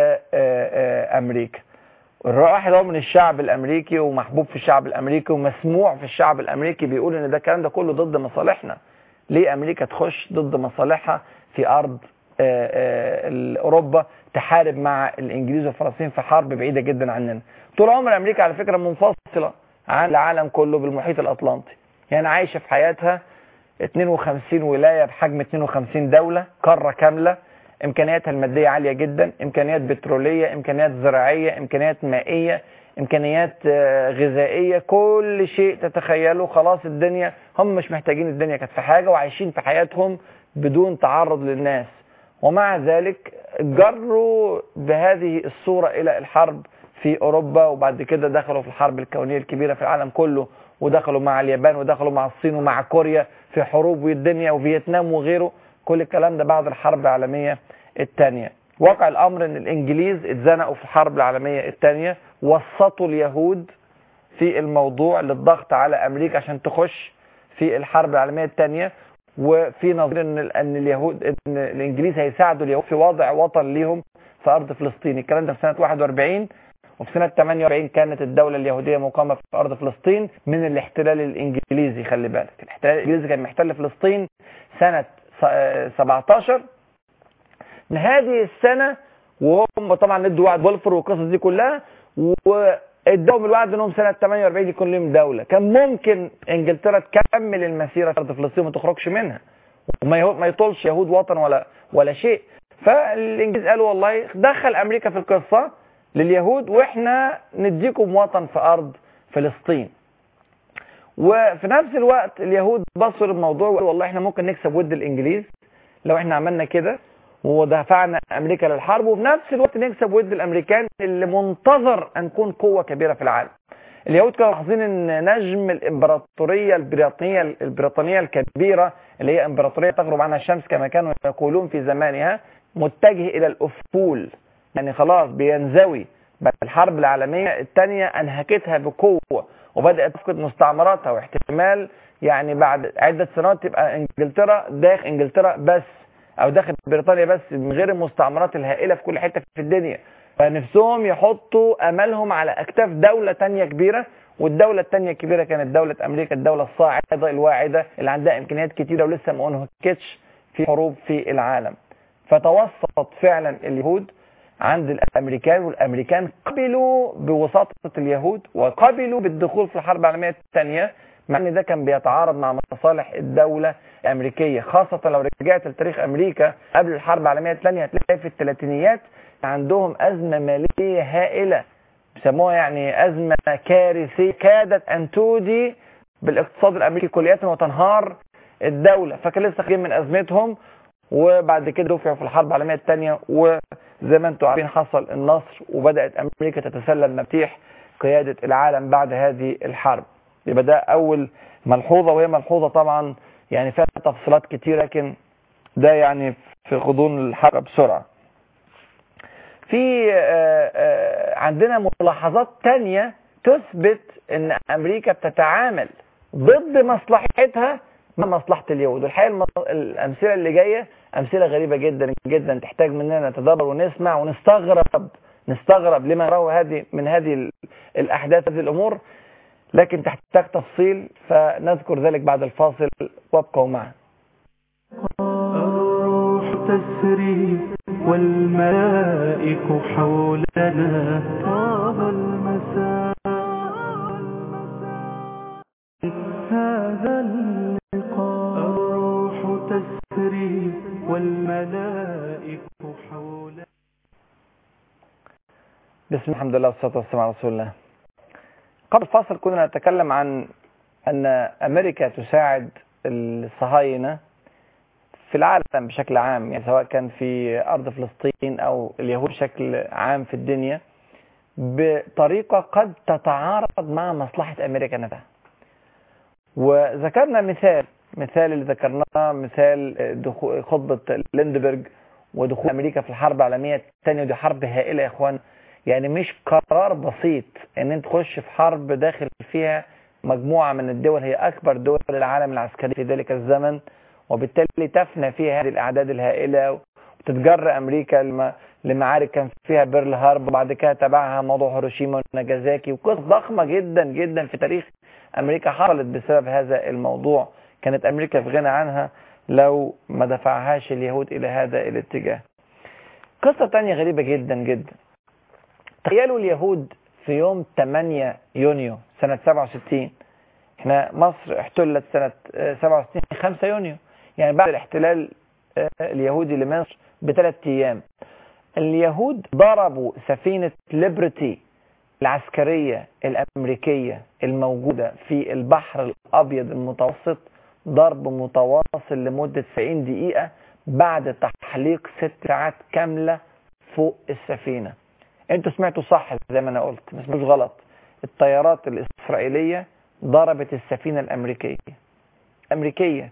لامريكا الواحد هو من الشعب الامريكي ومحبوب في الشعب الامريكي ومسموع في الشعب الامريكي بيقول ان ده الكلام ده كله ضد مصالحنا ليه امريكا تخش ضد مصالحها في ارض آه، آه، اوروبا تحارب مع الانجليز والفرنسيين في حرب بعيده جدا عننا طول عمر امريكا على فكره منفصله عن العالم كله بالمحيط الاطلنطي يعني عايشه في حياتها 52 ولايه بحجم 52 دوله قاره كامله امكانياتها الماديه عاليه جدا امكانيات بتروليه امكانيات زراعيه امكانيات مائيه امكانيات آه، غذائيه كل شيء تتخيله خلاص الدنيا هم مش محتاجين الدنيا كانت في حاجه وعايشين في حياتهم بدون تعرض للناس ومع ذلك جروا بهذه الصوره الى الحرب في اوروبا وبعد كده دخلوا في الحرب الكونيه الكبيره في العالم كله ودخلوا مع اليابان ودخلوا مع الصين ومع كوريا في حروب والدنيا وفيتنام وغيره كل الكلام ده بعد الحرب العالميه الثانيه واقع الامر ان الانجليز اتزنقوا في الحرب العالميه الثانيه وسطوا اليهود في الموضوع للضغط على امريكا عشان تخش في الحرب العالميه الثانيه وفي نظريه ان ان اليهود ان الانجليز هيساعدوا اليهود في وضع وطن ليهم في ارض فلسطين الكلام ده في سنه 41 وفي سنه 48 كانت الدوله اليهوديه مقامه في ارض فلسطين من الاحتلال الانجليزي خلي بالك الاحتلال الانجليزي كان محتل فلسطين سنه س- آه 17 من هذه السنه وهم طبعا ادوا وعد بولفور والقصص دي كلها واداهم الوعد انهم سنه 48 يكون لهم دوله كان ممكن انجلترا تكمل المسيره في ارض فلسطين وما تخرجش منها وما يهو- ما يطولش يهود وطن ولا ولا شيء فالانجليز قالوا والله دخل امريكا في القصه لليهود واحنا نديكم وطن في ارض فلسطين وفي نفس الوقت اليهود بصوا للموضوع وقالوا والله احنا ممكن نكسب ود الانجليز لو احنا عملنا كده ودفعنا امريكا للحرب وفي نفس الوقت نكسب ود الامريكان اللي منتظر ان تكون قوه كبيره في العالم. اليهود كانوا حافظين ان نجم الامبراطوريه البريطانيه البريطانيه الكبيره اللي هي امبراطوريه تغرب عنها الشمس كما كانوا يقولون في زمانها متجه الى الافول يعني خلاص بينزوي بل الحرب العالميه الثانيه انهكتها بقوه وبدات تفقد مستعمراتها واحتمال يعني بعد عده سنوات تبقى انجلترا داخل انجلترا بس او داخل بريطانيا بس من غير المستعمرات الهائله في كل حته في الدنيا فنفسهم يحطوا املهم على اكتاف دوله تانية كبيره والدولة التانية الكبيرة كانت دولة أمريكا الدولة الصاعدة الواعدة اللي عندها إمكانيات كتيرة ولسه ما انهكتش في حروب في العالم فتوسط فعلا اليهود عند الأمريكان والأمريكان قبلوا بوساطة اليهود وقبلوا بالدخول في الحرب العالمية الثانية مع ان ده كان بيتعارض مع مصالح الدولة الأمريكية خاصة لو رجعت لتاريخ أمريكا قبل الحرب العالمية الثانية هتلاقي في الثلاثينيات عندهم أزمة مالية هائلة بيسموها يعني أزمة كارثية كادت أن تودي بالاقتصاد الأمريكي كلية وتنهار الدولة فكان لسه خارجين من أزمتهم وبعد كده دفعوا في الحرب العالمية الثانية وزي ما انتم عارفين حصل النصر وبدأت أمريكا تتسلم مفاتيح قيادة العالم بعد هذه الحرب يبقى ده أول ملحوظة وهي ملحوظة طبعا يعني فيها تفصيلات كتير لكن ده يعني في غضون الحلقة بسرعة في آه، آه، عندنا ملاحظات تانية تثبت ان امريكا بتتعامل ضد مصلحتها مع مصلحة اليهود والحقيقة الم- الامثلة اللي جاية امثلة غريبة جدا جدا تحتاج مننا نتدبر ونسمع ونستغرب نستغرب لما نراه هذه من هذه ال- الاحداث هذه الامور لكن تحتاج تفصيل فنذكر ذلك بعد الفاصل وابقوا معنا الروح تسري والملائك حولنا طاب المساء هذا اللقاء الروح تسري والملائك حولنا بسم الله الحمد لله والصلاة والسلام على رسول الله قبل الفاصل كنا نتكلم عن أن أمريكا تساعد الصهاينة في العالم بشكل عام يعني سواء كان في أرض فلسطين أو اليهود بشكل عام في الدنيا بطريقة قد تتعارض مع مصلحة أمريكا نفسها وذكرنا مثال مثال اللي ذكرناه مثال دخول خطبة ليندبرج ودخول أمريكا في الحرب العالمية الثانية ودي حرب هائلة يا إخوان يعني مش قرار بسيط ان انت تخش في حرب داخل فيها مجموعة من الدول هي اكبر دول العالم العسكري في ذلك الزمن وبالتالي تفنى فيها هذه الاعداد الهائلة وتتجر امريكا لما لمعارك كان فيها بيرل هارب وبعد كده تبعها موضوع هيروشيما وناجازاكي وقصص ضخمة جدا جدا في تاريخ امريكا حصلت بسبب هذا الموضوع كانت امريكا في غنى عنها لو ما دفعهاش اليهود الى هذا الاتجاه قصة تانية غريبة جدا جدا تخيلوا اليهود في يوم 8 يونيو سنة 67 احنا مصر احتلت سنة آه، 67 5 يونيو يعني بعد الاحتلال آه، اليهودي لمصر بثلاث ايام اليهود ضربوا سفينة ليبرتي العسكرية الأمريكية الموجودة في البحر الأبيض المتوسط ضرب متواصل لمدة 90 دقيقة بعد تحليق ست ساعات كاملة فوق السفينة انتوا سمعتوا صح زي ما انا قلت ما سمعتوش غلط الطيارات الإسرائيلية ضربت السفينة الأمريكية أمريكية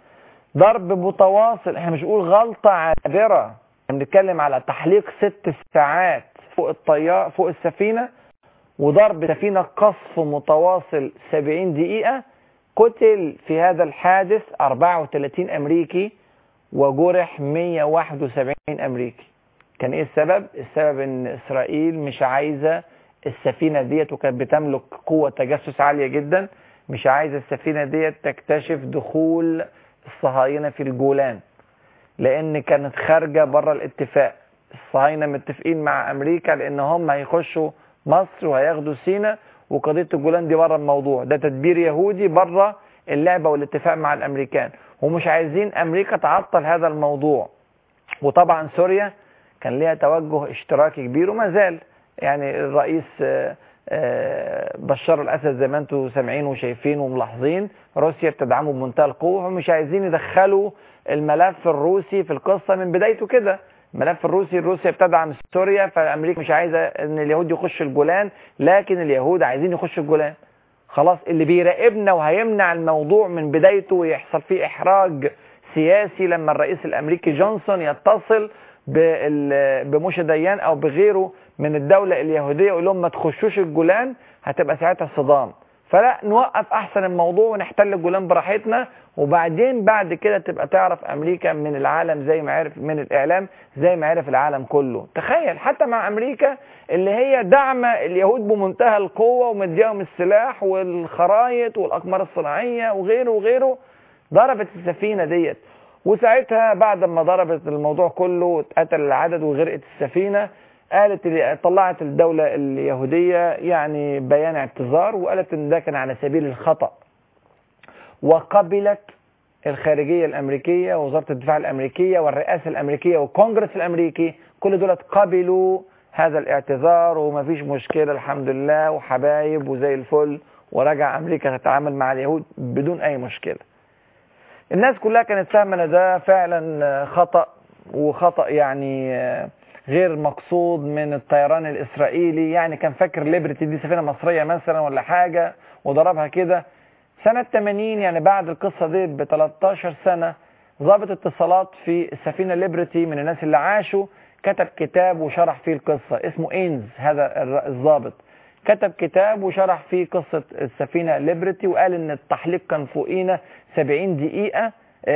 ضرب متواصل احنا مش نقول غلطة عابرة احنا بنتكلم على تحليق ست ساعات فوق الطيار فوق السفينة وضرب سفينة قصف متواصل 70 دقيقة قتل في هذا الحادث 34 أمريكي وجرح 171 أمريكي كان ايه السبب؟ السبب ان اسرائيل مش عايزة السفينة ديت وكانت بتملك قوة تجسس عالية جدا مش عايزة السفينة ديت تكتشف دخول الصهاينة في الجولان لان كانت خارجة بره الاتفاق الصهاينة متفقين مع امريكا لان هم هيخشوا مصر وهياخدوا سينا وقضية الجولان دي بره الموضوع ده تدبير يهودي بره اللعبة والاتفاق مع الامريكان ومش عايزين امريكا تعطل هذا الموضوع وطبعا سوريا كان ليها توجه اشتراكي كبير وما زال يعني الرئيس آه، آه، بشار الاسد زي ما انتم سامعين وشايفين وملاحظين روسيا بتدعمه بمنتهى القوه ومش عايزين يدخلوا الملف الروسي في القصه من بدايته كده الملف الروسي روسيا بتدعم سوريا فامريكا مش عايزه ان اليهود يخشوا الجولان لكن اليهود عايزين يخشوا الجولان خلاص اللي بيراقبنا وهيمنع الموضوع من بدايته ويحصل فيه احراج سياسي لما الرئيس الامريكي جونسون يتصل بال- بموشى ديان او بغيره من الدولة اليهودية يقول لهم ما تخشوش الجولان هتبقى ساعتها صدام فلا نوقف احسن الموضوع ونحتل الجولان براحتنا وبعدين بعد كده تبقى تعرف امريكا من العالم زي ما عرف من الاعلام زي ما عرف العالم كله تخيل حتى مع امريكا اللي هي دعم اليهود بمنتهى القوه ومديهم السلاح والخرايط والاقمار الصناعيه وغيره وغيره ضربت السفينه ديت وساعتها بعد ما ضربت الموضوع كله واتقتل العدد وغرقت السفينه قالت طلعت الدولة اليهودية يعني بيان اعتذار وقالت ان ده كان على سبيل الخطأ وقبلت الخارجية الأمريكية ووزارة الدفاع الأمريكية والرئاسة الأمريكية والكونجرس الأمريكي كل دول قبلوا هذا الاعتذار ومفيش مشكلة الحمد لله وحبايب وزي الفل ورجع أمريكا تتعامل مع اليهود بدون أي مشكلة الناس كلها كانت فاهمة ان ده فعلا خطأ وخطأ يعني غير مقصود من الطيران الإسرائيلي يعني كان فاكر ليبرتي دي سفينة مصرية مثلا ولا حاجة وضربها كده سنة 80 يعني بعد القصة دي ب 13 سنة ضابط اتصالات في السفينة ليبرتي من الناس اللي عاشوا كتب كتاب وشرح فيه القصة اسمه إينز هذا الضابط كتب كتاب وشرح فيه قصة السفينة ليبرتي وقال ان التحليق كان فوقينا 70 دقيقة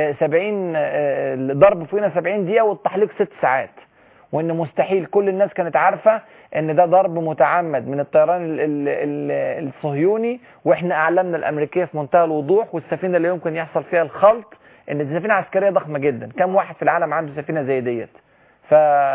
70 ضرب فوقينا 70 دقيقة والتحليق 6 ساعات وان مستحيل كل الناس كانت عارفة ان ده ضرب متعمد من الطيران ال ال ال الصهيوني واحنا اعلامنا الامريكيه في منتهى الوضوح والسفينه اللي يمكن يحصل فيها الخلط ان دي سفينه عسكريه ضخمه جدا كم واحد في العالم عنده سفينه زي ديت ف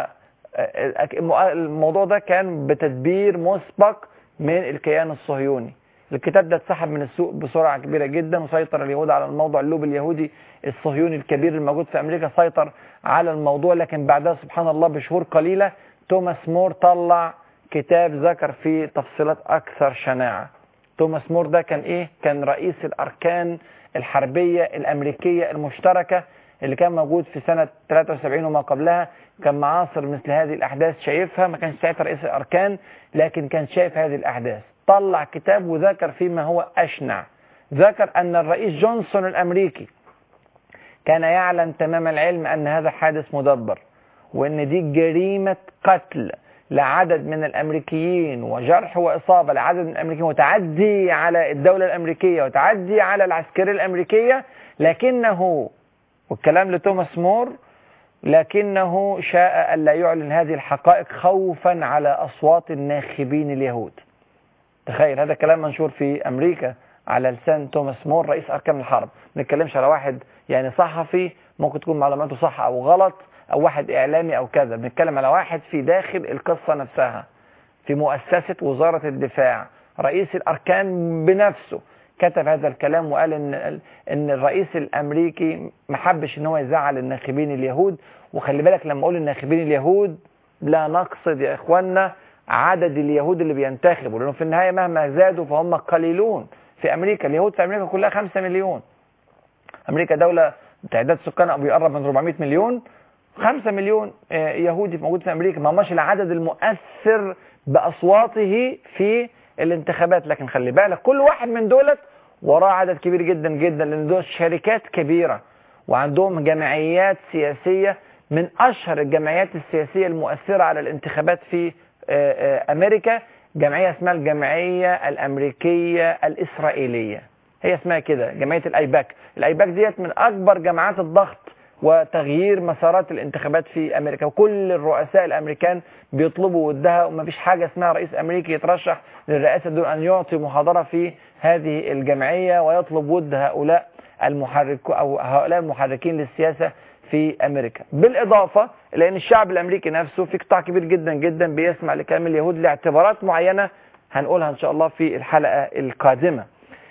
الموضوع ده كان بتدبير مسبق من الكيان الصهيوني الكتاب ده اتسحب من السوق بسرعه كبيره جدا وسيطر اليهود على الموضوع اللوب اليهودي الصهيوني الكبير الموجود في امريكا سيطر على الموضوع لكن بعدها سبحان الله بشهور قليله توماس مور طلع كتاب ذكر فيه تفصيلات اكثر شناعه توماس مور ده كان ايه كان رئيس الاركان الحربيه الامريكيه المشتركه اللي كان موجود في سنه 73 وما قبلها كان معاصر مثل هذه الاحداث شايفها ما كانش ساعتها رئيس الاركان لكن كان شايف هذه الاحداث طلع كتاب وذكر فيما هو اشنع ذكر ان الرئيس جونسون الامريكي كان يعلم تمام العلم ان هذا حادث مدبر وان دي جريمة قتل لعدد من الامريكيين وجرح واصابة لعدد من الامريكيين وتعدي على الدولة الامريكية وتعدي على العسكرية الامريكية لكنه والكلام لتوماس مور لكنه شاء ألا يعلن هذه الحقائق خوفا على أصوات الناخبين اليهود تخيل هذا كلام منشور في أمريكا على لسان توماس مور رئيس أركان الحرب ما نتكلمش على واحد يعني صحفي ممكن تكون معلوماته صح أو غلط أو واحد إعلامي أو كذا بنتكلم على واحد في داخل القصة نفسها في مؤسسة وزارة الدفاع رئيس الأركان بنفسه كتب هذا الكلام وقال ان ان الرئيس الامريكي ما حبش ان هو يزعل الناخبين اليهود وخلي بالك لما اقول الناخبين اليهود لا نقصد يا اخوانا عدد اليهود اللي بينتخبوا لانه في النهايه مهما زادوا فهم قليلون في امريكا اليهود في امريكا كلها 5 مليون امريكا دوله تعداد سكانها بيقرب من 400 مليون 5 مليون يهودي موجود في امريكا ما هماش العدد المؤثر باصواته في الانتخابات لكن خلي بالك كل واحد من دولت وراه عدد كبير جدا جدا لان دول شركات كبيرة وعندهم جمعيات سياسية من اشهر الجمعيات السياسية المؤثرة على الانتخابات في امريكا جمعية اسمها الجمعية الامريكية الاسرائيلية هي اسمها كده جمعية الايباك الايباك ديت من اكبر جماعات الضغط وتغيير مسارات الانتخابات في امريكا وكل الرؤساء الامريكان بيطلبوا ودها ومفيش حاجه اسمها رئيس امريكي يترشح للرئاسه دون ان يعطي محاضره في هذه الجمعيه ويطلب ود هؤلاء المحرك او هؤلاء المحركين للسياسه في امريكا بالاضافه الى ان الشعب الامريكي نفسه في قطاع كبير جدا جدا بيسمع لكلام اليهود لاعتبارات معينه هنقولها ان شاء الله في الحلقه القادمه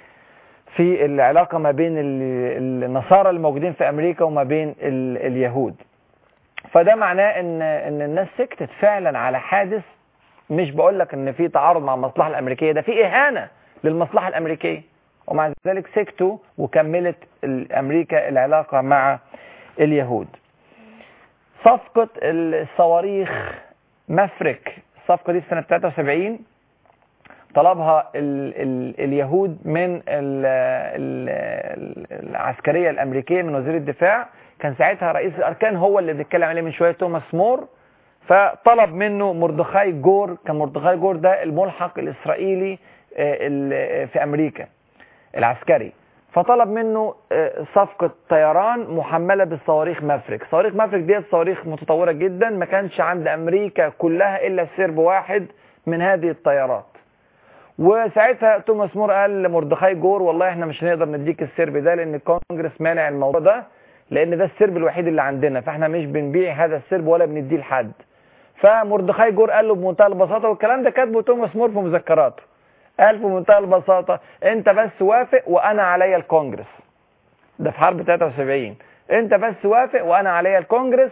في العلاقة ما بين النصارى الموجودين في أمريكا وما بين اليهود فده معناه ان ان الناس سكتت فعلا على حادث مش بقول لك ان في تعارض مع المصلحة الأمريكية ده في إهانة للمصلحة الأمريكية ومع ذلك سكتوا وكملت أمريكا العلاقة مع اليهود صفقة الصواريخ مفرك الصفقة دي في سنة 73 طلبها ال ال اليهود من ال ال العسكرية الأمريكية من وزير الدفاع كان ساعتها رئيس الأركان هو اللي بنتكلم عليه من شوية توماس مور فطلب منه مردخاي جور كان مردخاي جور ده الملحق الإسرائيلي في امريكا العسكري فطلب منه صفقة طيران محملة بالصواريخ مافريك صواريخ مافريك ديت صواريخ متطورة جدا ما كانش عند أمريكا كلها إلا سرب واحد من هذه الطيارات وساعتها توماس مور قال لمردخاي جور والله احنا مش هنقدر نديك السرب ده لان الكونجرس مانع الموضوع ده لان ده السرب الوحيد اللي عندنا فاحنا مش بنبيع هذا السرب ولا بنديه لحد فمردخاي جور قال له بمنتهى البساطه والكلام ده كاتبه توماس مور في مذكراته قال في منتهى البساطه انت بس وافق وانا عليا الكونجرس ده في حرب 73 انت بس وافق وانا عليا الكونجرس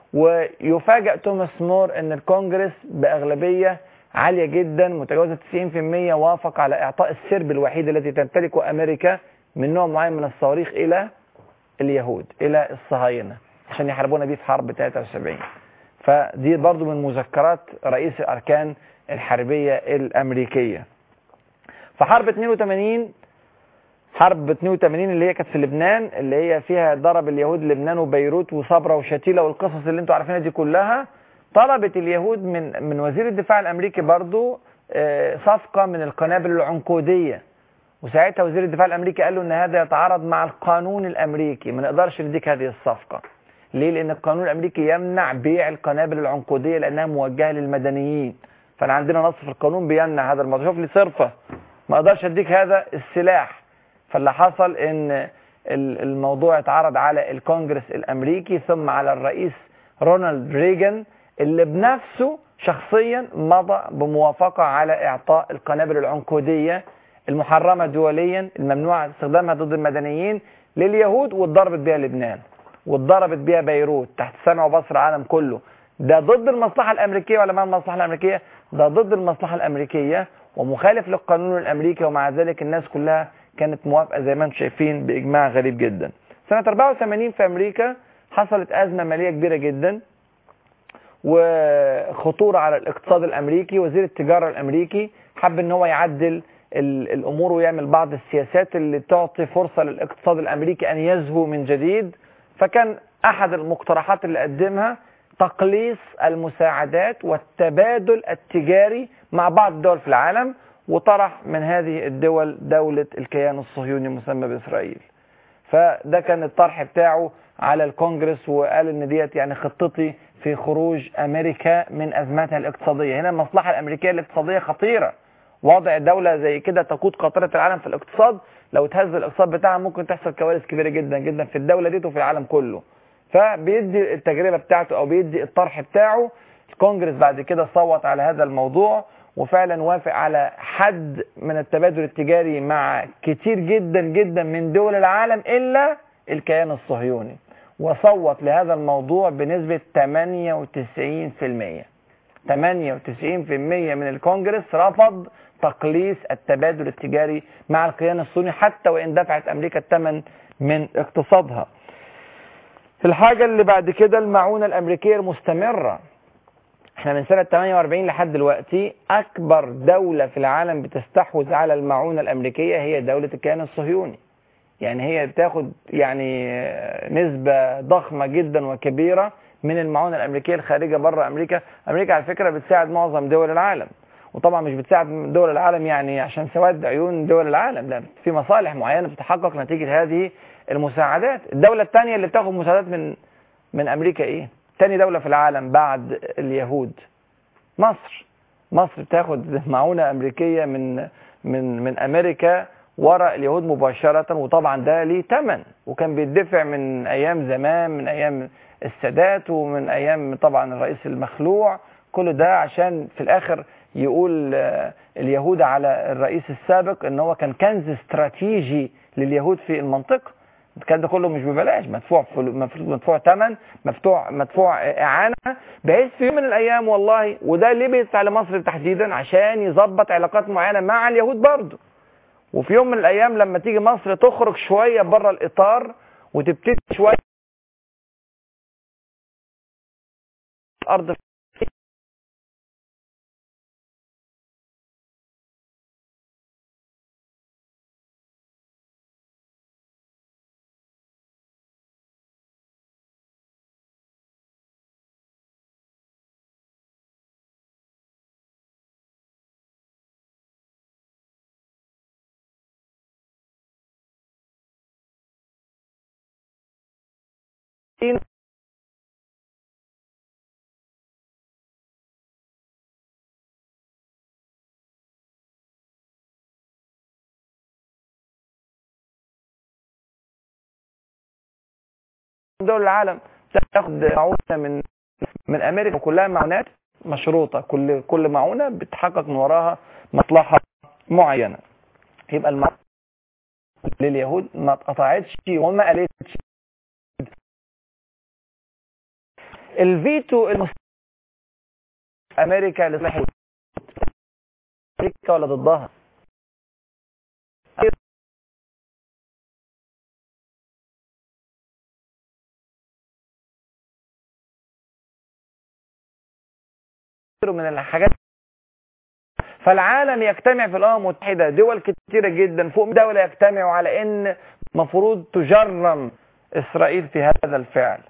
ويفاجئ توماس مور ان الكونجرس باغلبيه عاليه جدا متجاوزه 90% وافق على اعطاء السرب الوحيد الذي تمتلكه امريكا من نوع معين من الصواريخ الى اليهود الى الصهاينه عشان يحاربونا بيه في حرب 73 فدي برضو من مذكرات رئيس الاركان الحربيه الامريكيه فحرب 82 حرب 82 اللي هي كانت في لبنان اللي هي فيها ضرب اليهود لبنان وبيروت وصبرا وشتيله والقصص اللي انتوا عارفينها دي كلها طلبت اليهود من من وزير الدفاع الامريكي برضو صفقه من القنابل العنقوديه وساعتها وزير الدفاع الامريكي قال له ان هذا يتعارض مع القانون الامريكي ما نقدرش نديك هذه الصفقه ليه لان القانون الامريكي يمنع بيع القنابل العنقوديه لانها موجهه للمدنيين فانا عندنا نص في القانون بيمنع هذا الموضوع شوف لي صرفه ما اقدرش اديك هذا السلاح فاللي حصل ان الموضوع اتعرض على الكونجرس الامريكي ثم على الرئيس رونالد ريجن اللي بنفسه شخصيا مضى بموافقة على إعطاء القنابل العنقودية المحرمة دوليا الممنوع استخدامها ضد المدنيين لليهود واتضربت بها لبنان واتضربت بها بيروت تحت سمع وبصر العالم كله ده ضد المصلحة الأمريكية ولا مع المصلحة الأمريكية ده ضد المصلحة الأمريكية ومخالف للقانون الأمريكي ومع ذلك الناس كلها كانت موافقة زي ما انتم شايفين بإجماع غريب جدا سنة 84 في أمريكا حصلت أزمة مالية كبيرة جدا وخطورة على الاقتصاد الامريكي وزير التجارة الامريكي حب ان هو يعدل الامور ويعمل بعض السياسات اللي تعطي فرصة للاقتصاد الامريكي ان يزهو من جديد فكان احد المقترحات اللي قدمها تقليص المساعدات والتبادل التجاري مع بعض الدول في العالم وطرح من هذه الدول دولة الكيان الصهيوني المسمى بإسرائيل فده كان الطرح بتاعه على الكونجرس وقال ان ديت يعني خطتي في خروج امريكا من ازماتها الاقتصاديه هنا المصلحه الامريكيه الاقتصاديه خطيره وضع دولة زي كده تقود قاطرة العالم في الاقتصاد لو تهز الاقتصاد بتاعها ممكن تحصل كوارث كبيرة جدا جدا في الدولة دي وفي العالم كله فبيدي التجربة بتاعته او بيدي الطرح بتاعه الكونجرس بعد كده صوت على هذا الموضوع وفعلا وافق على حد من التبادل التجاري مع كتير جدا جدا من دول العالم الا الكيان الصهيوني وصوت لهذا الموضوع بنسبة 98% 98% من الكونجرس رفض تقليص التبادل التجاري مع الكيان الصهيوني حتى وإن دفعت أمريكا الثمن من اقتصادها الحاجة اللي بعد كده المعونة الأمريكية المستمرة احنا من سنة 48 لحد دلوقتي أكبر دولة في العالم بتستحوذ على المعونة الأمريكية هي دولة الكيان الصهيوني يعني هي بتاخد يعني نسبة ضخمة جدا وكبيرة من المعونة الأمريكية الخارجة بره أمريكا أمريكا على فكرة بتساعد معظم دول العالم وطبعا مش بتساعد دول العالم يعني عشان سواد عيون دول العالم لا في مصالح معينة بتتحقق نتيجة هذه المساعدات الدولة الثانية اللي بتاخد مساعدات من من أمريكا إيه تاني دولة في العالم بعد اليهود مصر مصر بتاخد معونة أمريكية من من من أمريكا وراء اليهود مباشرة وطبعا ده ليه ثمن وكان بيدفع من أيام زمان من أيام السادات ومن أيام طبعا الرئيس المخلوع كل ده عشان في الآخر يقول اليهود على الرئيس السابق ان هو كان كنز استراتيجي لليهود في المنطقة الكلام ده كله مش ببلاش مدفوع مدفوع ثمن مدفوع مدفوع اعانه بحيث في يوم من الايام والله وده ليه بيدفع لمصر تحديدا عشان يظبط علاقات معينه مع اليهود برضه وفي يوم من الايام لما تيجي مصر تخرج شويه بره الاطار وتبتدي شويه ارض دول العالم تاخد معونه من من امريكا وكلها معونات مشروطه كل كل معونه بتحقق من وراها مصلحه معينه يبقى المعونه لليهود ما اتقطعتش وما قالتش الفيتو المس... امريكا لصالح امريكا ولا ضدها من الحاجات فالعالم يجتمع في الامم المتحده دول كتيره جدا فوق دولة يجتمعوا على ان مفروض تجرم اسرائيل في هذا الفعل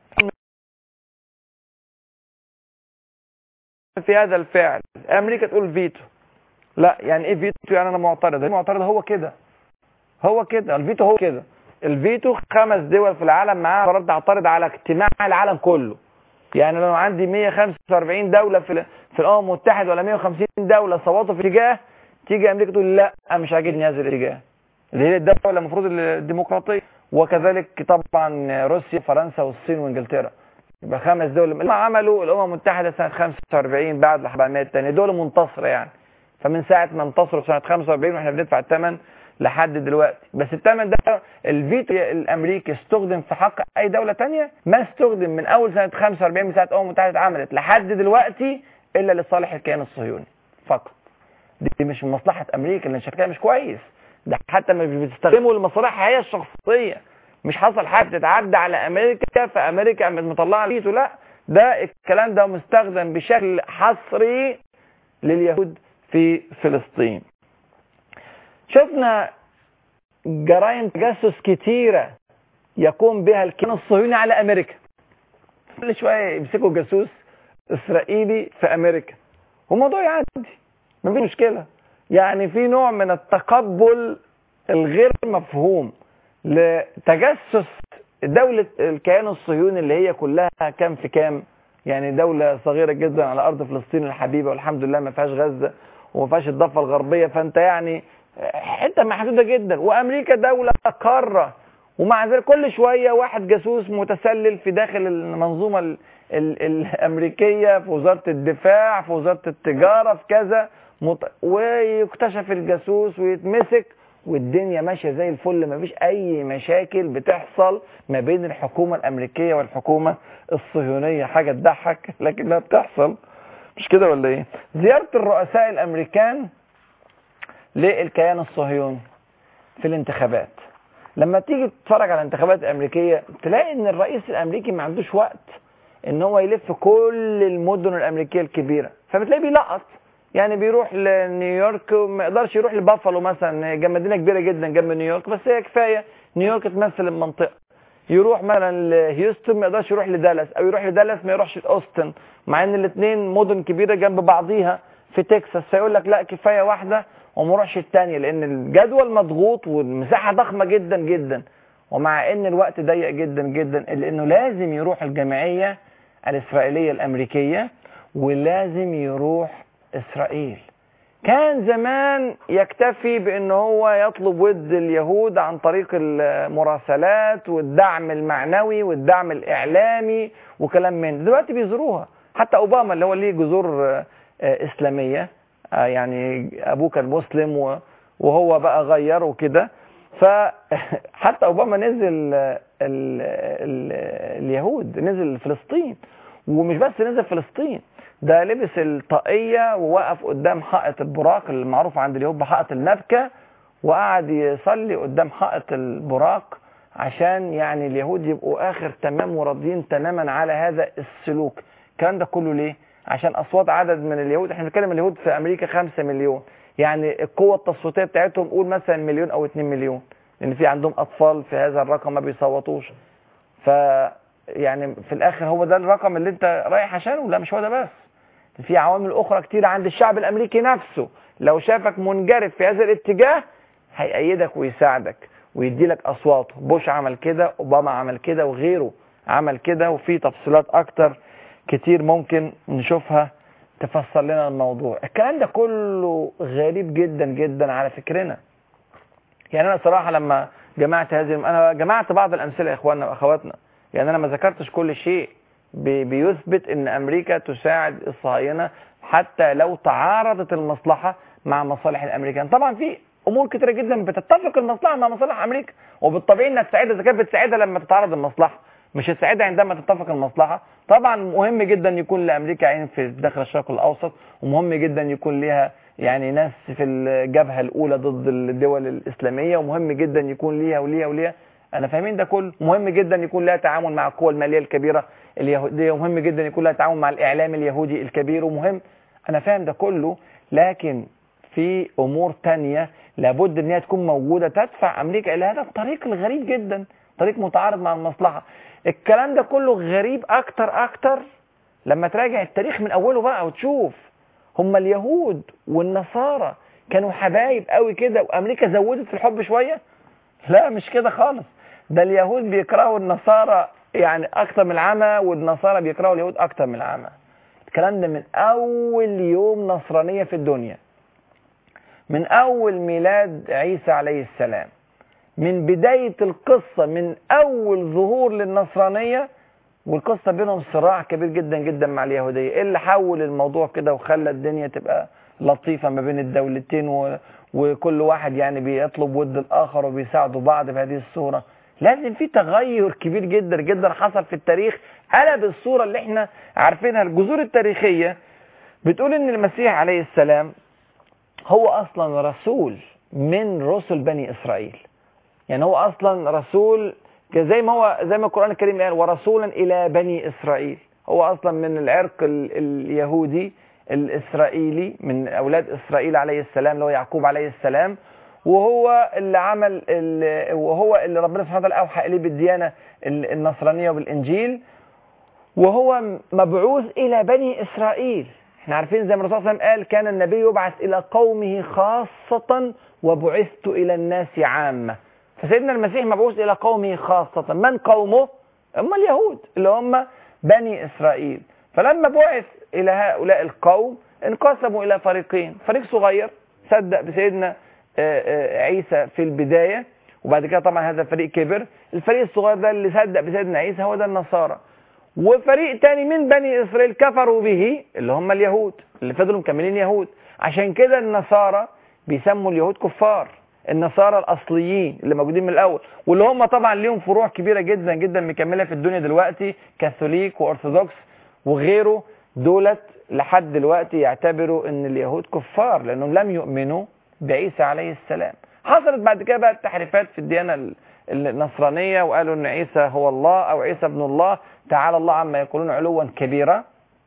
في هذا الفعل امريكا تقول فيتو لا يعني ايه فيتو يعني انا معترض المعترض هو كده هو كده الفيتو هو كده الفيتو خمس دول في العالم معاها قرار تعترض على اجتماع العالم كله يعني لو عندي 145 دولة في في الامم المتحده ولا 150 دوله صوتوا في اتجاه تيجي امريكا تقول لا مش عاجبني هذا الاتجاه اللي هي الدوله المفروض الديمقراطيه وكذلك طبعا روسيا فرنسا والصين وانجلترا يبقى خمس دول لما عملوا الامم المتحده سنه 45 بعد الحرب العالميه الثانيه دول منتصره يعني فمن ساعه ما انتصروا سنه 45 واحنا بندفع الثمن لحد دلوقتي بس الثمن ده الفيتو الامريكي استخدم في حق اي دوله ثانيه ما استخدم من اول سنه 45 من ساعه الامم المتحده اتعملت لحد دلوقتي الا لصالح الكيان الصهيوني فقط دي مش من مصلحه امريكا لان شكلها مش كويس ده حتى مش بتستخدمه لمصالحها هي الشخصيه مش حصل حاجه تتعدى على امريكا فامريكا قامت مطلعه فيتو لا ده الكلام ده مستخدم بشكل حصري لليهود في فلسطين شفنا جرائم تجسس كتيرة يقوم بها الكيان الصهيوني على أمريكا كل شوية يمسكوا جاسوس إسرائيلي في أمريكا والموضوع يعدي مفيش مشكلة يعني في نوع من التقبل الغير مفهوم لتجسس دولة الكيان الصهيوني اللي هي كلها كام في كام يعني دولة صغيرة جدا على أرض فلسطين الحبيبة والحمد لله ما فيهاش غزة وما فيهاش الضفة الغربية فأنت يعني حته محدوده جدا وامريكا دوله قاره ومع ذلك كل شويه واحد جاسوس متسلل في داخل المنظومه ال ال الامريكيه في وزاره الدفاع في وزاره التجاره في كذا مت... ويكتشف الجاسوس ويتمسك والدنيا ماشيه زي الفل ما فيش اي مشاكل بتحصل ما بين الحكومه الامريكيه والحكومه الصهيونيه حاجه تضحك لكنها بتحصل مش كده ولا ايه زياره الرؤساء الامريكان للكيان الصهيوني في الانتخابات لما تيجي تتفرج على الانتخابات الامريكيه تلاقي ان الرئيس الامريكي ما عندوش وقت ان هو يلف كل المدن الامريكيه الكبيره فبتلاقيه بيلقط يعني بيروح لنيويورك وما يقدرش يروح لبافالو مثلا مدينه كبيره جدا جنب نيويورك بس هي كفايه نيويورك تمثل المنطقه يروح مثلا لهيوستن ما يقدرش يروح لدالاس او يروح لدالاس ما يروحش لاوستن مع ان الاثنين مدن كبيره جنب بعضيها في تكساس فيقول لك لا كفايه واحده وما اروحش الثانيه لان الجدول مضغوط والمساحه ضخمه جدا جدا ومع ان الوقت ضيق جدا جدا لانه لازم يروح الجمعيه الاسرائيليه الامريكيه ولازم يروح اسرائيل كان زمان يكتفي بان هو يطلب ود اليهود عن طريق المراسلات والدعم المعنوي والدعم الاعلامي وكلام من دلوقتي بيزوروها حتى اوباما اللي هو ليه جذور اسلاميه يعني ابوه كان مسلم وهو بقى غير وكده فحتى اوباما نزل ال ال اليهود نزل فلسطين ومش بس نزل فلسطين ده لبس الطاقية ووقف قدام حائط البراق المعروف عند اليهود بحائط النبكة وقعد يصلي قدام حائط البراق عشان يعني اليهود يبقوا اخر تمام وراضيين تماما على هذا السلوك الكلام ده كله ليه عشان اصوات عدد من اليهود احنا بنتكلم اليهود في امريكا 5 مليون يعني القوه التصويتيه بتاعتهم قول مثلا مليون او 2 مليون لان في عندهم اطفال في هذا الرقم ما بيصوتوش ف يعني في الاخر هو ده الرقم اللي انت رايح عشانه لا مش هو ده بس في عوامل اخرى كتير عند الشعب الامريكي نفسه لو شافك منجرف في هذا الاتجاه هيأيدك ويساعدك ويدي لك اصواته بوش عمل كده اوباما عمل كده وغيره عمل كده وفي تفصيلات اكتر كتير ممكن نشوفها تفسر لنا الموضوع الكلام ده كله غريب جدا جدا على فكرنا يعني انا صراحة لما جمعت هذه انا جمعت بعض الامثلة يا اخواننا واخواتنا يعني انا ما ذكرتش كل شيء بي- بيثبت ان امريكا تساعد الصهاينه حتى لو تعارضت المصلحه مع مصالح الامريكان طبعا في امور كتيره جدا بتتفق المصلحه مع مصالح امريكا وبالطبيعي انها تساعدها اذا كانت بتساعدها لما تتعارض المصلحه مش تساعدها عندما تتفق المصلحه طبعا مهم جدا يكون لامريكا عين في داخل الشرق الاوسط ومهم جدا يكون ليها يعني ناس في الجبهه الاولى ضد الدول الاسلاميه ومهم جدا يكون ليها وليها وليها انا فاهمين ده كله مهم جدا يكون لها تعاون مع القوى الماليه الكبيره اليهوديه ومهم جدا يكون لها تعاون مع الاعلام اليهودي الكبير ومهم انا فاهم ده كله لكن في امور تانية لابد ان هي تكون موجوده تدفع امريكا الى هذا الطريق الغريب جدا طريق متعارض مع المصلحه الكلام ده كله غريب اكتر اكتر لما تراجع التاريخ من اوله بقى وتشوف هم اليهود والنصارى كانوا حبايب قوي كده وامريكا زودت في الحب شويه لا مش كده خالص ده اليهود بيكرهوا النصارى يعني اكتر من العمى والنصارى بيكرهوا اليهود اكتر من العمى الكلام ده من اول يوم نصرانيه في الدنيا من اول ميلاد عيسى عليه السلام من بدايه القصه من اول ظهور للنصرانيه والقصه بينهم صراع كبير جدا جدا مع اليهوديه ايه اللي حول الموضوع كده وخلى الدنيا تبقى لطيفه ما بين الدولتين و... وكل واحد يعني بيطلب ود الاخر وبيساعدوا بعض في هذه الصوره لازم في تغير كبير جدا جدا حصل في التاريخ قلب الصوره اللي احنا عارفينها الجذور التاريخيه بتقول ان المسيح عليه السلام هو اصلا رسول من رسل بني اسرائيل يعني هو اصلا رسول زي ما هو زي ما القران الكريم قال ورسولا الى بني اسرائيل هو اصلا من العرق ال- اليهودي الاسرائيلي من اولاد اسرائيل عليه السلام اللي هو يعقوب عليه السلام وهو اللي عمل ال- وهو اللي ربنا سبحانه وتعالى اوحى اليه بالديانه ال- النصرانيه وبالانجيل وهو مبعوث الى بني اسرائيل احنا عارفين زي ما الرسول صلى الله عليه وسلم قال كان النبي يبعث الى قومه خاصه وبعثت الى الناس عامه فسيدنا المسيح مبعوث الى قومه خاصه من قومه هم اليهود اللي هم بني اسرائيل فلما بعث الى هؤلاء القوم انقسموا الى فريقين فريق صغير صدق بسيدنا آه، آه، عيسى في البدايه وبعد كده طبعا هذا الفريق كبر الفريق الصغير ده اللي صدق بسيدنا عيسى هو ده النصارى وفريق تاني من بني اسرائيل كفروا به اللي هم اليهود اللي فضلوا مكملين يهود عشان كده النصارى بيسموا اليهود كفار النصارى الاصليين اللي موجودين من الاول واللي هم طبعا ليهم فروع كبيره جدا جدا مكمله في الدنيا دلوقتي كاثوليك وارثوذكس وغيره دولت لحد دلوقتي يعتبروا ان اليهود كفار لانهم لم يؤمنوا بعيسى عليه السلام حصلت بعد كده بقى التحريفات في الديانه ال- النصرانيه وقالوا ان عيسى هو الله او عيسى ابن الله تعالى الله عما يقولون علوا كبيرا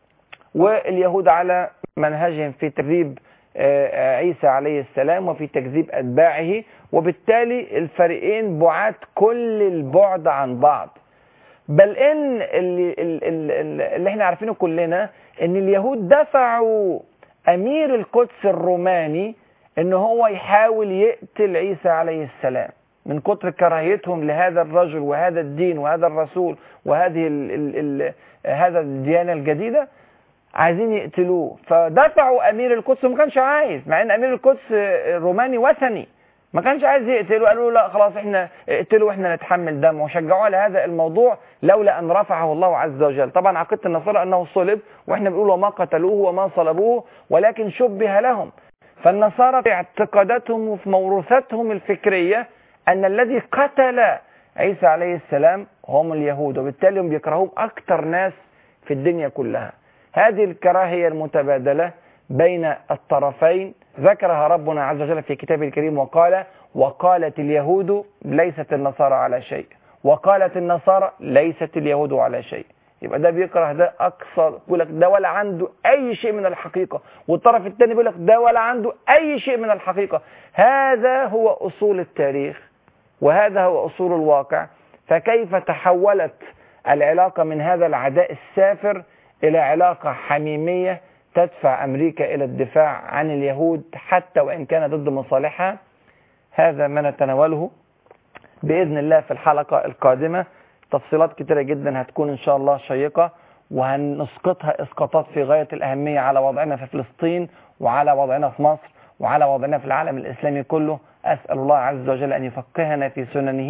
واليهود على منهجهم في تكذيب آه، عيسى عليه السلام وفي تكذيب أتباعه وبالتالي الفريقين بعاد كل البعد عن بعض بل ان اللي, اللي, اللي احنا عارفينه كلنا ان اليهود دفعوا امير القدس الروماني ان هو يحاول يقتل عيسى عليه السلام من كتر كراهيتهم لهذا الرجل وهذا الدين وهذا الرسول وهذه ال ال ال هذا الديانة الجديدة عايزين يقتلوه فدفعوا امير القدس وما كانش عايز مع ان امير القدس روماني وثني ما كانش عايز يقتله قالوا له لا خلاص احنا اقتلوا واحنا نتحمل دم وشجعوه على هذا الموضوع لولا ان رفعه الله عز وجل طبعا عقيده النصارى انه صلب واحنا بنقول وما قتلوه وما صلبوه ولكن شبه لهم فالنصارى في اعتقاداتهم وفي موروثاتهم الفكريه ان الذي قتل عيسى عليه السلام هم اليهود وبالتالي هم بيكرهوهم اكثر ناس في الدنيا كلها هذه الكراهيه المتبادله بين الطرفين ذكرها ربنا عز وجل في كتابه الكريم وقال وقالت اليهود ليست النصارى على شيء وقالت النصارى ليست اليهود على شيء يبقى ده بيكره ده اقصى يقول لك ده ولا عنده اي شيء من الحقيقه والطرف الثاني بيقول لك ده ولا عنده اي شيء من الحقيقه هذا هو اصول التاريخ وهذا هو اصول الواقع فكيف تحولت العلاقه من هذا العداء السافر الى علاقه حميميه تدفع امريكا الى الدفاع عن اليهود حتى وان كان ضد مصالحها هذا ما نتناوله باذن الله في الحلقه القادمه تفصيلات كتيره جدا هتكون ان شاء الله شيقه وهنسقطها اسقاطات في غايه الاهميه على وضعنا في فلسطين وعلى وضعنا في مصر وعلى وضعنا في العالم الاسلامي كله اسال الله عز وجل ان يفقهنا في سننه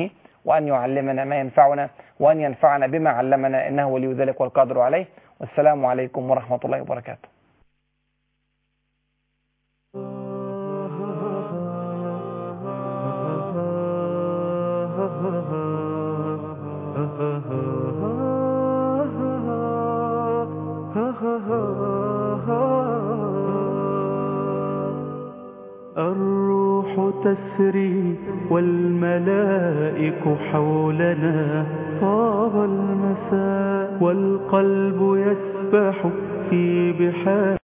وأن يعلمنا ما ينفعنا وأن ينفعنا بما علمنا إنه ولي ذلك والقادر عليه والسلام عليكم ورحمة الله وبركاته الروح تسري والملائك حولنا طاب المساء والقلب يسبح في بحار